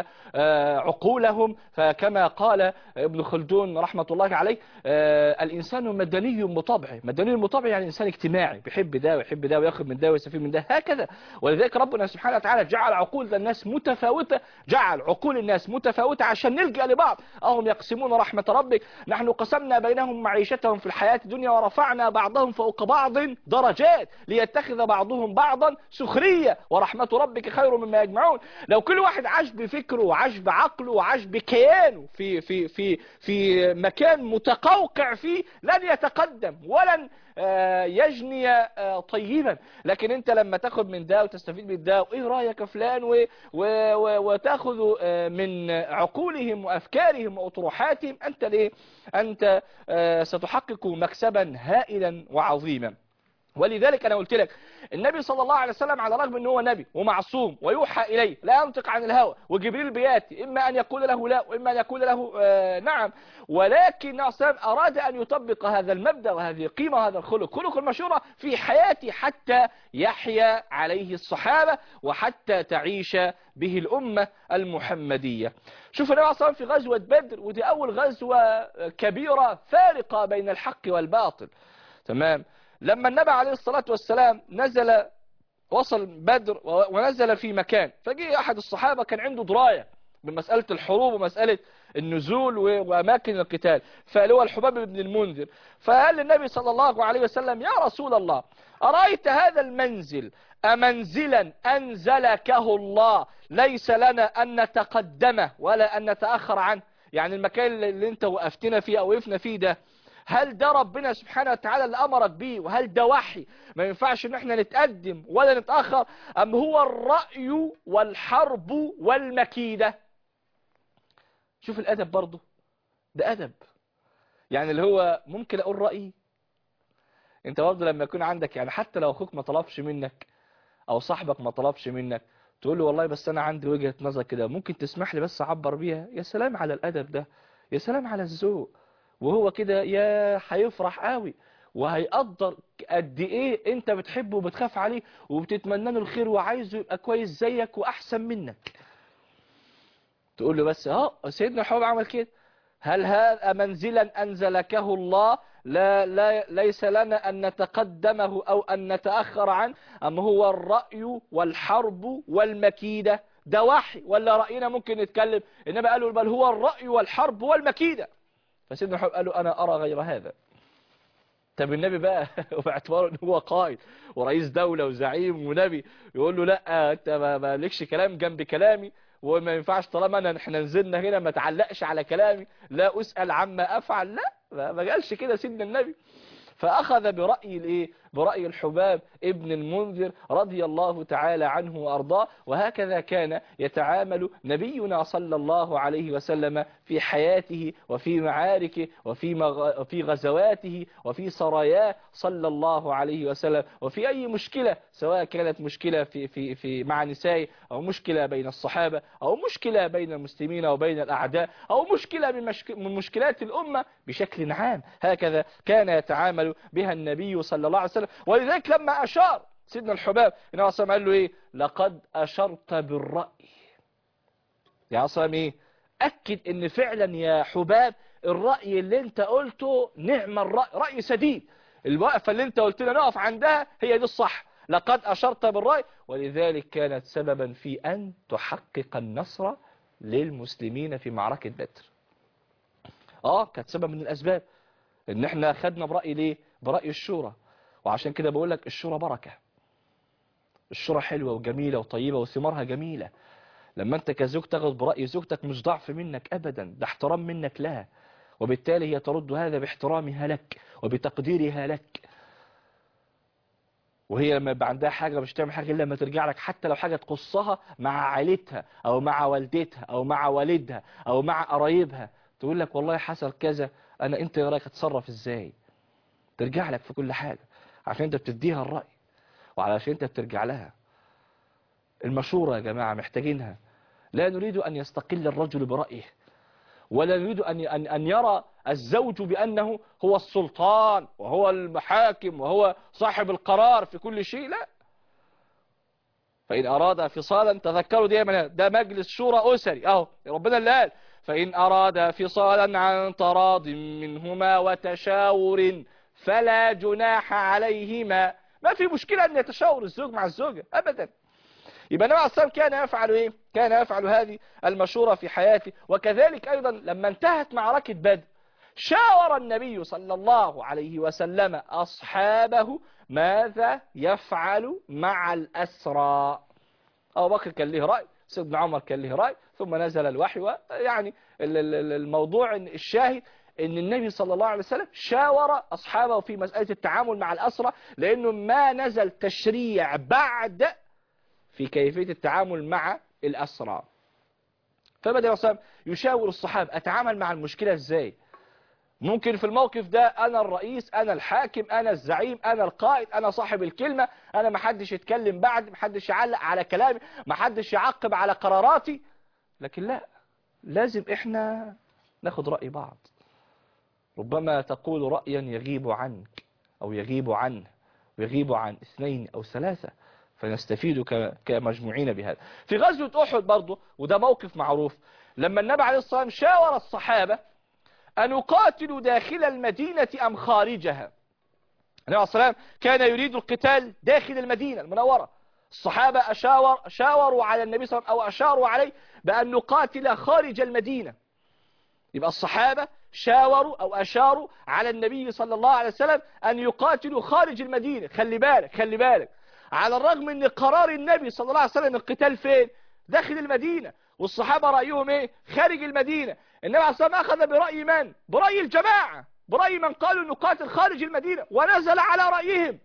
عقولهم فكما قال ابن خلدون رحمة الله عليه الإنسان مدني بطبعه مدني بطبعه يعني إنسان اجتماعي بيحب ده ويحب ده وياخد من ده ويستفيد من ده هكذا ولذلك ربنا سبحانه وتعالى جعل عقول الناس متفاوتة جعل عقول الناس متفاوتة عشان نلجأ لبعض أهم يقسمون رحمة ربك نحن قسمنا بينهم معيشتهم في الحياة الدنيا ورفعنا بعضهم فوق بعض درجات ليتخذ بعضهم بعضا سخرية ورحمة ربك خير مما يجمعون لو كل واحد عاش بفكره وعاش بعقله وعاش بكيانه في في في في مكان متقوقع فيه لن يتقدم ولن آه، يجني آه، طيبا لكن انت لما تاخد من ده وتستفيد من ده وايه رايك يا فلان و- و- و- وتاخذ آه، من عقولهم وافكارهم واطروحاتهم انت ليه انت آه، ستحقق مكسبا هائلا وعظيما ولذلك انا قلت لك النبي صلى الله عليه وسلم على الرغم ان هو نبي ومعصوم ويوحى اليه لا ينطق عن الهوى وجبريل بياتي اما ان يقول له لا واما ان يقول له آه نعم ولكن النبي صلى الله عليه وسلم اراد ان يطبق هذا المبدا وهذه القيمه وهذا الخلق خلق المشوره في حياته حتى يحيا عليه الصحابه وحتى تعيش به الامه المحمديه شوف النبي صلى الله عليه وسلم في غزوه بدر ودي اول غزوه كبيره فارقه بين الحق والباطل تمام لما النبي عليه الصلاة والسلام نزل وصل بدر و- ونزل في مكان فجي أحد الصحابة كان عنده دراية بمسألة الحروب ومسألة النزول و- وأماكن القتال فقال هو الحباب بن المنذر فقال للنبي صلى الله عليه وسلم يا رسول الله أرأيت هذا المنزل أمنزلا أنزلكه الله ليس لنا أن نتقدمه ولا أن نتأخر عنه يعني المكان اللي انت وقفتنا فيه أو وقفنا فيه ده هل ده ربنا سبحانه وتعالى اللي أمرك بيه وهل ده وحي ما ينفعش ان احنا نتقدم ولا نتأخر أم هو الرأي والحرب والمكيدة شوف الأدب برضه ده أدب يعني اللي هو ممكن أقول رأيي انت برضه لما يكون عندك يعني حتى لو أخوك ما طلبش منك أو صاحبك ما طلبش منك تقول له والله بس أنا عندي وجهة نظر كده ممكن تسمح لي بس أعبر بيها يا سلام على الأدب ده يا سلام على الذوق وهو كده يا هيفرح قوي وهيقدر قد ايه انت بتحبه وبتخاف عليه وبتتمنى له الخير وعايزه يبقى كويس زيك واحسن منك تقول له بس اه سيدنا الحباب عمل كده هل هذا منزلا انزلكه الله لا, لا ليس لنا ان نتقدمه او ان نتاخر عنه ام هو الراي والحرب والمكيده ده وحي ولا راينا ممكن نتكلم انما قالوا بل هو الراي والحرب والمكيده فسيدنا الحباب قال له انا ارى غير هذا طب النبي بقى باعتباره ان هو قائد ورئيس دولة وزعيم ونبي يقول له لا انت ما ما لكش كلام جنب كلامي وما ينفعش طالما انا احنا نزلنا هنا ما تعلقش على كلامي لا اسال عما افعل لا ما ما قالش كده سيدنا النبي فاخذ براي الايه براي الحباب ابن المنذر رضي الله تعالى عنه وارضاه وهكذا كان يتعامل نبينا صلى الله عليه وسلم في حياته وفي معاركه وفي مغ... في غزواته وفي سراياه صلى الله عليه وسلم وفي اي مشكله سواء كانت مشكله في في في مع نسائه او مشكله بين الصحابه او مشكله بين المسلمين وبين الاعداء او مشكله من, مشك... من مشكلات الامه بشكل عام هكذا كان يتعامل بها النبي صلى الله عليه وسلم ولذلك لما أشار سيدنا الحباب النبي صلى الله عليه وسلم قال له إيه لقد أشرت بالرأي يا عصام إيه أكد إن فعلا يا حباب الرأي اللي انت قلته نعم الرأي رأي سديد الوقفة اللي انت قلت لنا نقف عندها هي دي الصح لقد أشرت بالرأي ولذلك كانت سببا في أن تحقق النصر للمسلمين في معركة بدر اه كانت سبب من الاسباب ان احنا خدنا برأي ليه برأي الشورى وعشان كده بقول لك الشورى بركة الشورى حلوة وجميلة وطيبة وثمارها جميلة لما انت كزوج تاخد برأي زوجتك مش ضعف منك ابدا ده احترام منك لها وبالتالي هي ترد هذا باحترامها لك وبتقديرها لك وهي لما يبقى عندها حاجة مش تعمل حاجة إلا لما ترجع لك حتى لو حاجة تخصها مع عائلتها أو مع والدتها أو مع والدها أو مع قرايبها تقول لك والله حصل كذا أنا أنت إيه رأيك أتصرف إزاي ترجع لك في كل حاجة عشان أنت بتديها الرأي وعلشان أنت بترجع لها المشورة يا جماعة محتاجينها لا نريد أن يستقل الرجل برأيه ولا نريد أن أن أن يرى الزوج بأنه هو السلطان وهو المحاكم وهو صاحب القرار في كل شيء لا فإن أراد فصالا تذكروا دائما ده مجلس شورى أسري أهو ربنا اللي قال فإن أراد فصالا عن تراض منهما وتشاور فلا جناح عليهما ما في مشكلة أن يتشاور الزوج مع الزوجة أبدا يبقى النبي عليه الصلاة والسلام كان يفعل ايه كان يفعل هذه المشورة في حياته وكذلك ايضا لما انتهت معركة بدر شاور النبي صلى الله عليه وسلم اصحابه ماذا يفعل مع الاسرى ابو بكر كان له راي سيدنا عمر كان له راي ثم نزل الوحي يعني الموضوع الشاهد ان النبي صلى الله عليه وسلم شاور اصحابه في مسألة التعامل مع الاسرى لانه ما نزل تشريع بعد في كيفية التعامل مع الأسرى فبدأ وسلم يشاور الصحابة أتعامل مع المشكلة إزاي ممكن في الموقف ده أنا الرئيس أنا الحاكم أنا الزعيم أنا القائد أنا صاحب الكلمة أنا محدش يتكلم بعد محدش يعلق على كلامي محدش يعقب على قراراتي لكن لا لازم إحنا ناخد رأي بعض ربما تقول رأيا يغيب عنك أو يغيب عنه ويغيب عن اثنين أو ثلاثة فنستفيد كمجموعين بهذا في غزوة أحد برضه وده موقف معروف لما النبي عليه الصلاة والسلام شاور الصحابة أن يقاتلوا داخل المدينة أم خارجها النبي عليه الصلاة والسلام كان يريد القتال داخل المدينة المنورة الصحابة أشاور شاوروا على النبي صلى الله عليه وسلم أو أشاروا عليه بأن نقاتل خارج المدينة يبقى الصحابة شاوروا أو أشاروا على النبي صلى الله عليه وسلم أن يقاتلوا خارج المدينة خلي بالك خلي بالك على الرغم ان قرار النبي صلى الله عليه وسلم القتال فين داخل المدينة والصحابة رأيهم ايه خارج المدينة النبي عليه الصلاة والسلام اخذ برأي من برأي الجماعة برأي من قالوا نقاتل خارج المدينة ونزل على رأيهم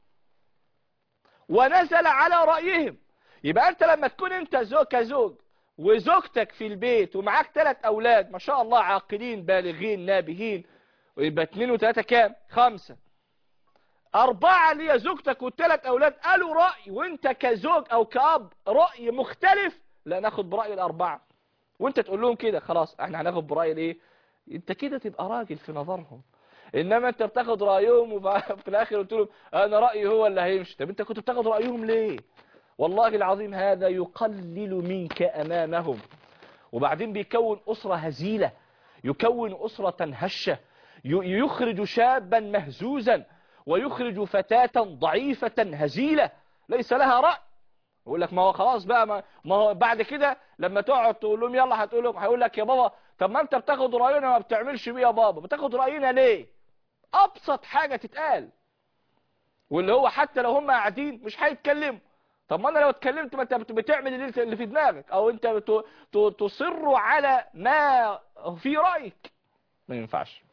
ونزل على رأيهم يبقى انت لما تكون انت زوج كزوج وزوجتك في البيت ومعاك ثلاث اولاد ما شاء الله عاقلين بالغين نابهين ويبقى اتنين وثلاثة كام خمسة أربعة اللي هي زوجتك والثلاث أولاد قالوا رأي وأنت كزوج أو كأب رأي مختلف لا ناخد برأي الأربعة وأنت تقول لهم كده خلاص احنا هناخد برأي الإيه أنت كده تبقى راجل في نظرهم إنما أنت بتاخد رأيهم وفي الآخر قلت لهم أنا رأيي هو اللي هيمشي طب أنت كنت بتاخد رأيهم ليه والله العظيم هذا يقلل منك أمامهم وبعدين بيكون أسرة هزيلة يكون أسرة هشة يخرج شابا مهزوزا ويخرج فتاة ضعيفة هزيلة ليس لها رأي يقول لك ما هو خلاص بقى ما, ما هو بعد كده لما تقعد تقول لهم يلا هتقول لهم هيقول لك يا بابا طب ما انت بتاخد رأينا ما بتعملش بيه يا بابا بتاخد رأينا ليه ابسط حاجة تتقال واللي هو حتى لو هم قاعدين مش هيتكلموا طب ما انا لو اتكلمت ما انت بتعمل اللي في دماغك او انت تصر على ما في رأيك ما ينفعش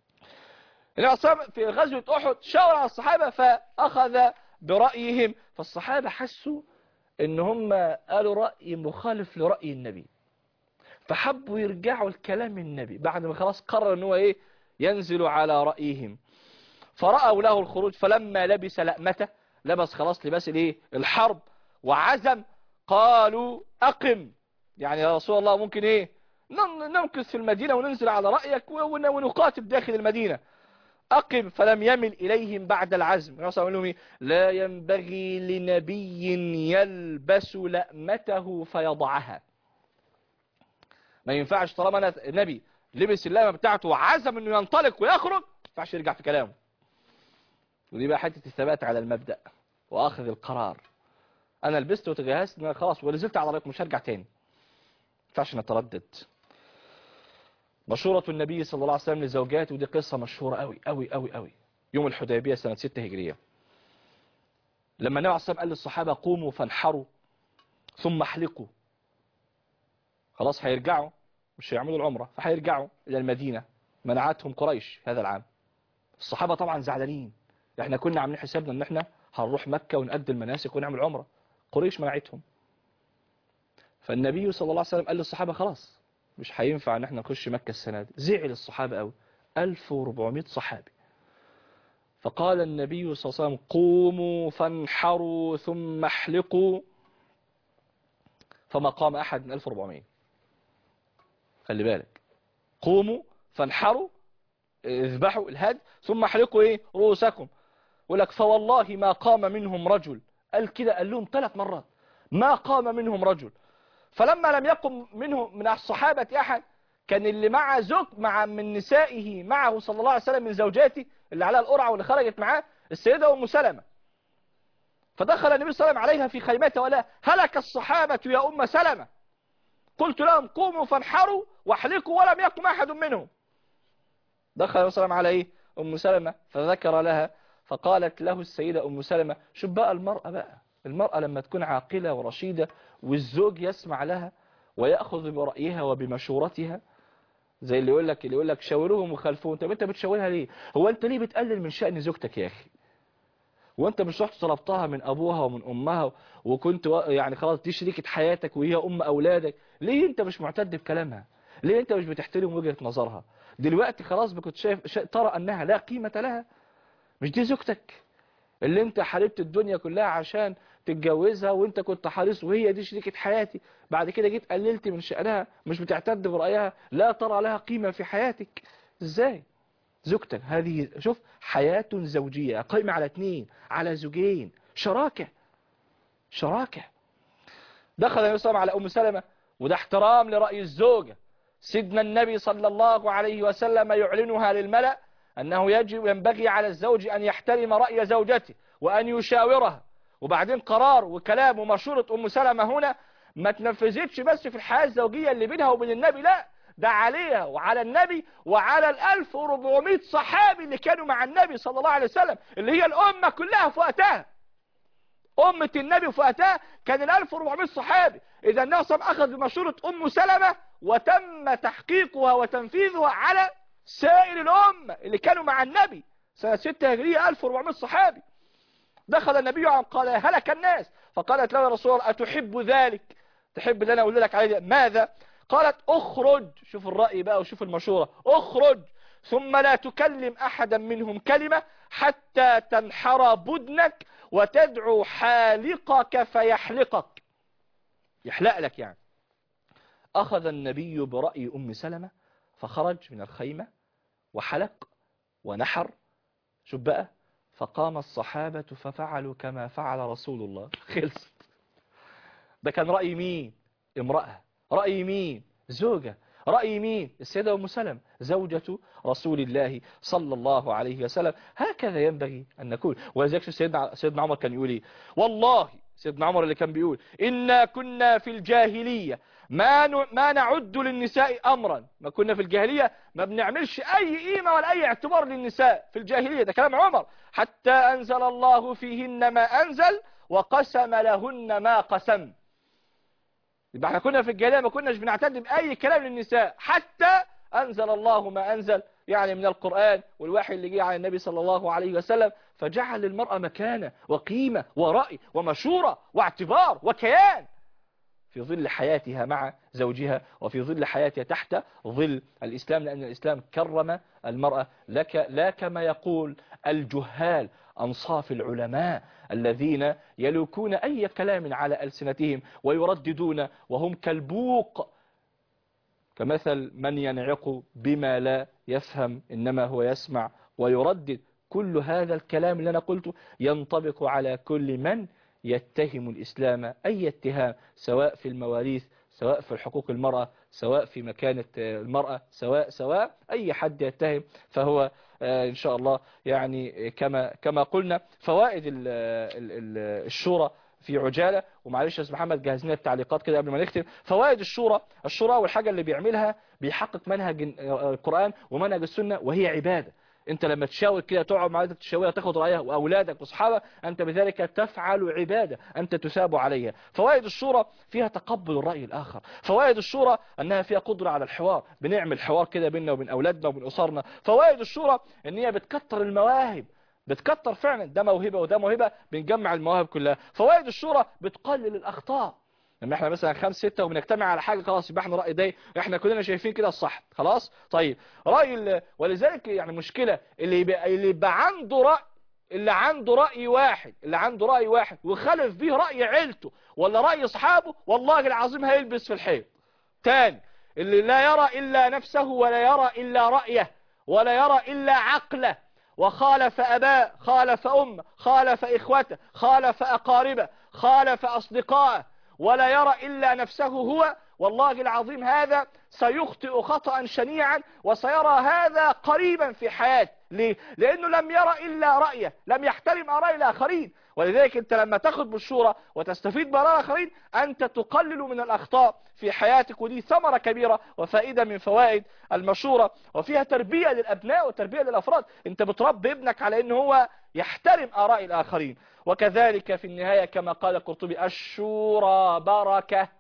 في غزوة أحد شاور على الصحابة فأخذ برأيهم فالصحابة حسوا ان هم قالوا رأي مخالف لرأي النبي فحبوا يرجعوا الكلام النبي بعد ما خلاص قرر ان هو ايه ينزل على رأيهم فرأوا له الخروج فلما لبس لأمته لبس خلاص لباس الايه الحرب وعزم قالوا أقم يعني يا رسول الله ممكن ايه نمكث في المدينة وننزل على رأيك ونقاتل داخل المدينة أقم فلم يمل إليهم بعد العزم يقول لهم لا ينبغي لنبي يلبس لأمته فيضعها ما ينفعش طالما أنا النبي لبس اللامة بتاعته وعزم أنه ينطلق ويخرج ما ينفعش يرجع في كلامه ودي بقى حتة الثبات على المبدأ وأخذ القرار أنا لبست وتجهزت خلاص ونزلت على رأيك مش هرجع تاني ينفعش نتردد مشورة النبي صلى الله عليه وسلم لزوجاته ودي قصة مشهورة قوي قوي قوي قوي يوم الحديبية سنة 6 هجرية لما النبي عليه الصلاة والسلام قال للصحابة قوموا فانحروا ثم احلقوا خلاص هيرجعوا مش هيعملوا العمرة فهيرجعوا إلى المدينة منعتهم قريش هذا العام الصحابة طبعا زعلانين احنا كنا عاملين حسابنا ان احنا هنروح مكة ونأدي المناسك ونعمل عمرة قريش منعتهم فالنبي صلى الله عليه وسلم قال للصحابة خلاص مش هينفع ان احنا نخش مكة السنة دي زعل الصحابة قوي 1400 صحابي فقال النبي صلى الله عليه وسلم قوموا فانحروا ثم احلقوا فما قام احد من 1400 خلي بالك قوموا فانحروا اذبحوا الهد ثم احلقوا ايه رؤوسكم يقول لك فوالله ما قام منهم رجل قال كده قال لهم ثلاث مرات ما قام منهم رجل فلما لم يقم منهم من الصحابة أحد كان اللي مع زوج مع من نسائه معه صلى الله عليه وسلم من زوجاته اللي عليها القرعة واللي خرجت معاه السيدة أم سلمة فدخل النبي صلى الله عليه وسلم عليها في خيمته ولا هلك الصحابة يا أم سلمة قلت لهم قوموا فانحروا واحلقوا ولم يقم أحد منهم دخل النبي صلى الله عليه وسلم على إيه؟ أم سلمة فذكر لها فقالت له السيدة أم سلمة شوف بقى المرأة بقى المرأة لما تكون عاقلة ورشيدة والزوج يسمع لها ويأخذ برأيها وبمشورتها زي اللي يقول لك اللي يقول لك شاورهم وخالفوهم طب انت بتشاورها ليه هو انت ليه بتقلل من شأن زوجتك يا اخي وانت مش رحت طلبتها من ابوها ومن امها وكنت و- يعني خلاص دي شريكة حياتك وهي ام اولادك ليه انت مش معتد بكلامها ليه انت مش بتحترم وجهة نظرها دلوقتي خلاص كنت شايف شا- ترى انها لا قيمة لها مش دي زوجتك اللي انت حاربت الدنيا كلها عشان تتجوزها وانت كنت حريص وهي دي شريكة حياتي بعد كده جيت قللت من شأنها مش بتعتد برأيها لا ترى لها قيمة في حياتك ازاي زوجتك هذه شوف حياة زوجية قائمة على اثنين على زوجين شراكة شراكة دخل النبي صلى الله عليه وسلم على أم سلمة وده احترام لرأي الزوجة سيدنا النبي صلى الله عليه وسلم يعلنها للملأ أنه يجب ينبغي على الزوج أن يحترم رأي زوجته وأن يشاورها وبعدين قرار وكلام ومشورة أم سلمة هنا ما تنفذتش بس في الحياة الزوجية اللي بينها وبين النبي لا ده عليها وعلى النبي وعلى ال 1400 صحابي اللي كانوا مع النبي صلى الله عليه وسلم اللي هي الأمة كلها في وقتها أمة النبي في وقتها كان ال 1400 صحابي إذا النبي صلى الله عليه وسلم أخذ بمشورة أم سلمة وتم تحقيقها وتنفيذها على سائر الأمة اللي كانوا مع النبي سنة 6 هجرية 1400 صحابي دخل النبي عن قال هلك الناس فقالت له يا رسول الله أتحب ذلك تحب اللي أنا أقول لك عليه ده؟ ماذا قالت اخرج شوف الرأي بقى وشوف المشورة اخرج ثم لا تكلم أحدا منهم كلمة حتى تنحر بدنك وتدعو حالقك فيحلقك يحلق لك يعني أخذ النبي برأي أم سلمة فخرج من الخيمة وحلق ونحر شوف بقى فقام الصحابة ففعلوا كما فعل رسول الله خلصت ده كان رأي مين امرأة رأي مين زوجة رأي مين السيدة أم سلم زوجة رسول الله صلى الله عليه وسلم هكذا ينبغي أن نكون ولذلك سيدنا, سيدنا عمر كان يقول إيه والله سيدنا عمر اللي كان بيقول إنا كنا في الجاهلية ما ن- ما نعد للنساء أمرا ما كنا في الجاهلية ما بنعملش أي قيمة ولا أي اعتبار للنساء في الجاهلية ده كلام عمر حتى أنزل الله فيهن ما أنزل وقسم لهن ما قسم يبقى احنا كنا في الجاهلية ما كناش بنعتد بأي كلام للنساء حتى أنزل الله ما أنزل يعني من القرآن والوحي اللي جه على النبي صلى الله عليه وسلم فجعل للمرأة مكانة وقيمة ورأي ومشورة واعتبار وكيان في ظل حياتها مع زوجها وفي ظل حياتها تحت ظل الإسلام لأن الإسلام كرم المرأة لك لا كما يقول الجهال أنصاف العلماء الذين يلوكون أي كلام على ألسنتهم ويرددون وهم كالبوق كمثل من ينعق بما لا يفهم إنما هو يسمع ويردد كل هذا الكلام اللي أنا قلته ينطبق على كل من يتهم الإسلام أي اتهام سواء في المواريث سواء في حقوق المرأة سواء في مكانة المرأة سواء سواء أي حد يتهم فهو إن شاء الله يعني كما كما قلنا فوائد ال ال ال الشورى في عجالة ومعلش يا استاذ محمد جهز لنا التعليقات كده قبل ما نختم فوائد الشورى الشورى والحاجة اللي بيعملها بيحقق منهج القرآن ومنهج السنة وهي عبادة انت لما تشاور كده تقعد مع والدك تشاورها تاخد رايها واولادك واصحابك انت بذلك تفعل عباده انت تثاب عليها فوائد الشورى فيها تقبل الراي الاخر فوائد الشورى انها فيها قدره على الحوار بنعمل حوار كده بيننا وبين اولادنا وبين اسرنا فوائد الشورى ان هي بتكتر المواهب بتكتر فعلا ده موهبه وده موهبه بنجمع المواهب كلها فوائد الشورى بتقلل الاخطاء لما احنا مثلا خمس ستة وبنجتمع على حاجة خلاص يبقى احنا رأي ده احنا كلنا شايفين كده الصح خلاص طيب رأي ال... ولذلك يعني مشكلة اللي يبقى, اللي يبقى عنده رأي اللي عنده رأي واحد اللي عنده رأي واحد وخالف بيه رأي عيلته ولا رأي اصحابه والله العظيم هيلبس في الحيط تاني اللي لا يرى إلا نفسه ولا يرى إلا رأيه ولا يرى إلا عقله وخالف أباه خالف أمه خالف إخوته خالف أقاربه خالف أصدقائه ولا يرى إلا نفسه هو والله العظيم هذا سيخطئ خطأ شنيعا وسيرى هذا قريبا في حياته ليه؟ لأنه لم يرى إلا رأيه لم يحترم آراء الآخرين ولذلك أنت لما تاخد بالشورى وتستفيد بآراء الآخرين أنت تقلل من الأخطاء في حياتك ودي ثمرة كبيرة وفائدة من فوائد المشورة وفيها تربية للأبناء وتربية للأفراد أنت بتربي ابنك على أنه هو يحترم آراء الآخرين وكذلك في النهاية كما قال القرطبي الشورى بركة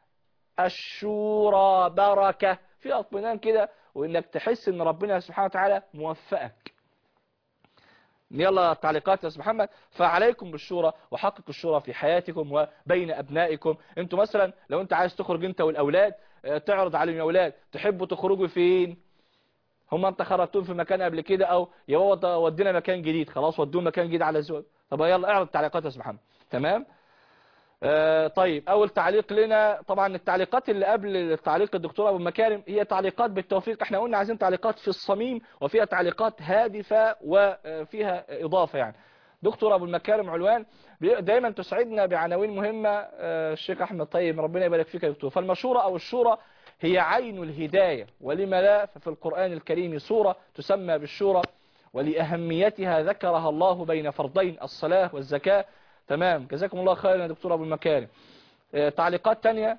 الشورى بركة في اطمئنان كده وانك تحس ان ربنا سبحانه وتعالى موفقك يلا تعليقات يا استاذ محمد فعليكم بالشورى وحققوا الشورى في حياتكم وبين ابنائكم انتوا مثلا لو انت عايز تخرج انت والاولاد اه، تعرض عليهم يا اولاد تحبوا تخرجوا فين هم انت خرجتوهم في مكان قبل كده او يا بابا ودينا مكان جديد خلاص ودوهم مكان جديد على الزواج طب يلا اعرض تعليقات يا استاذ محمد تمام آه طيب اول تعليق لنا طبعا التعليقات اللي قبل تعليق الدكتور ابو مكارم هي تعليقات بالتوفيق احنا قلنا عايزين تعليقات في الصميم وفيها تعليقات هادفة وفيها اضافة يعني دكتور ابو المكارم علوان بي- دايما تسعدنا بعناوين مهمة آه، الشيخ احمد طيب ربنا يبارك فيك يا دكتور فالمشورة او الشورى هي عين الهداية ولما لا ففي القرآن الكريم سورة تسمى بالشورى ولأهميتها ذكرها الله بين فرضين الصلاة والزكاة تمام جزاكم الله خيرا يا دكتور ابو المكارم آه، تعليقات تانية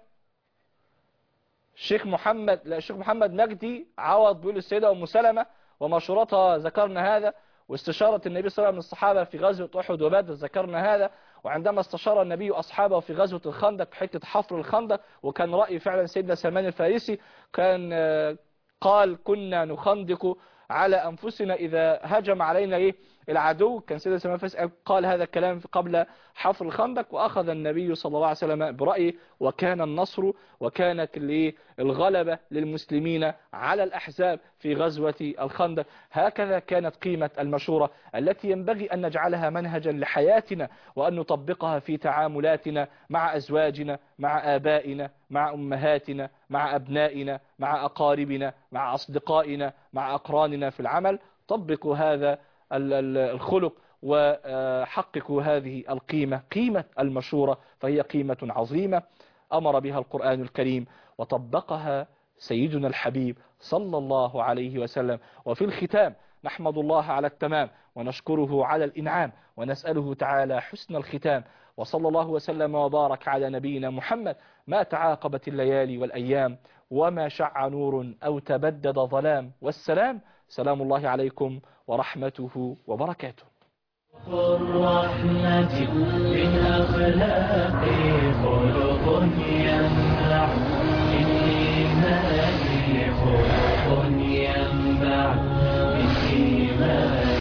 الشيخ محمد لا الشيخ محمد مجدي عوض بيقول السيدة ام سلمة ومشورتها ذكرنا هذا واستشارة النبي صلى الله عليه وسلم الصحابة في غزوة أحد وبدر ذكرنا هذا وعندما استشار النبي أصحابه في غزوة الخندق في حتة حفر الخندق وكان رأي فعلا سيدنا سلمان الفارسي كان آه، قال كنا نخندق على أنفسنا إذا هجم علينا إيه العدو كان سيدنا سلمان الفارسي قال هذا الكلام قبل حفر الخندق وأخذ النبي صلى الله عليه وسلم برأيه وكان النصر وكانت الإيه؟ الغلبة للمسلمين على الأحزاب في غزوة الخندق هكذا كانت قيمة المشورة التي ينبغي أن نجعلها منهجا لحياتنا وأن نطبقها في تعاملاتنا مع أزواجنا مع آبائنا مع أمهاتنا مع أبنائنا مع أقاربنا مع أصدقائنا مع أقراننا في العمل طبقوا هذا ال- ال- الخلق وحققوا هذه القيمة قيمة المشورة فهي قيمة عظيمة أمر بها القرآن الكريم وطبقها سيدنا الحبيب صلى الله عليه وسلم وفي الختام نحمد الله على التمام ونشكره على الإنعام ونسأله تعالى حسن الختام وصلى الله وسلم وبارك على نبينا محمد ما تعاقبت الليالي والأيام وما شع نور أو تبدد ظلام والسلام سلام الله عليكم ورحمته وبركاته الرحمة من أخلاقي خلق ينبع من إيماني خلق ينبع من إيماني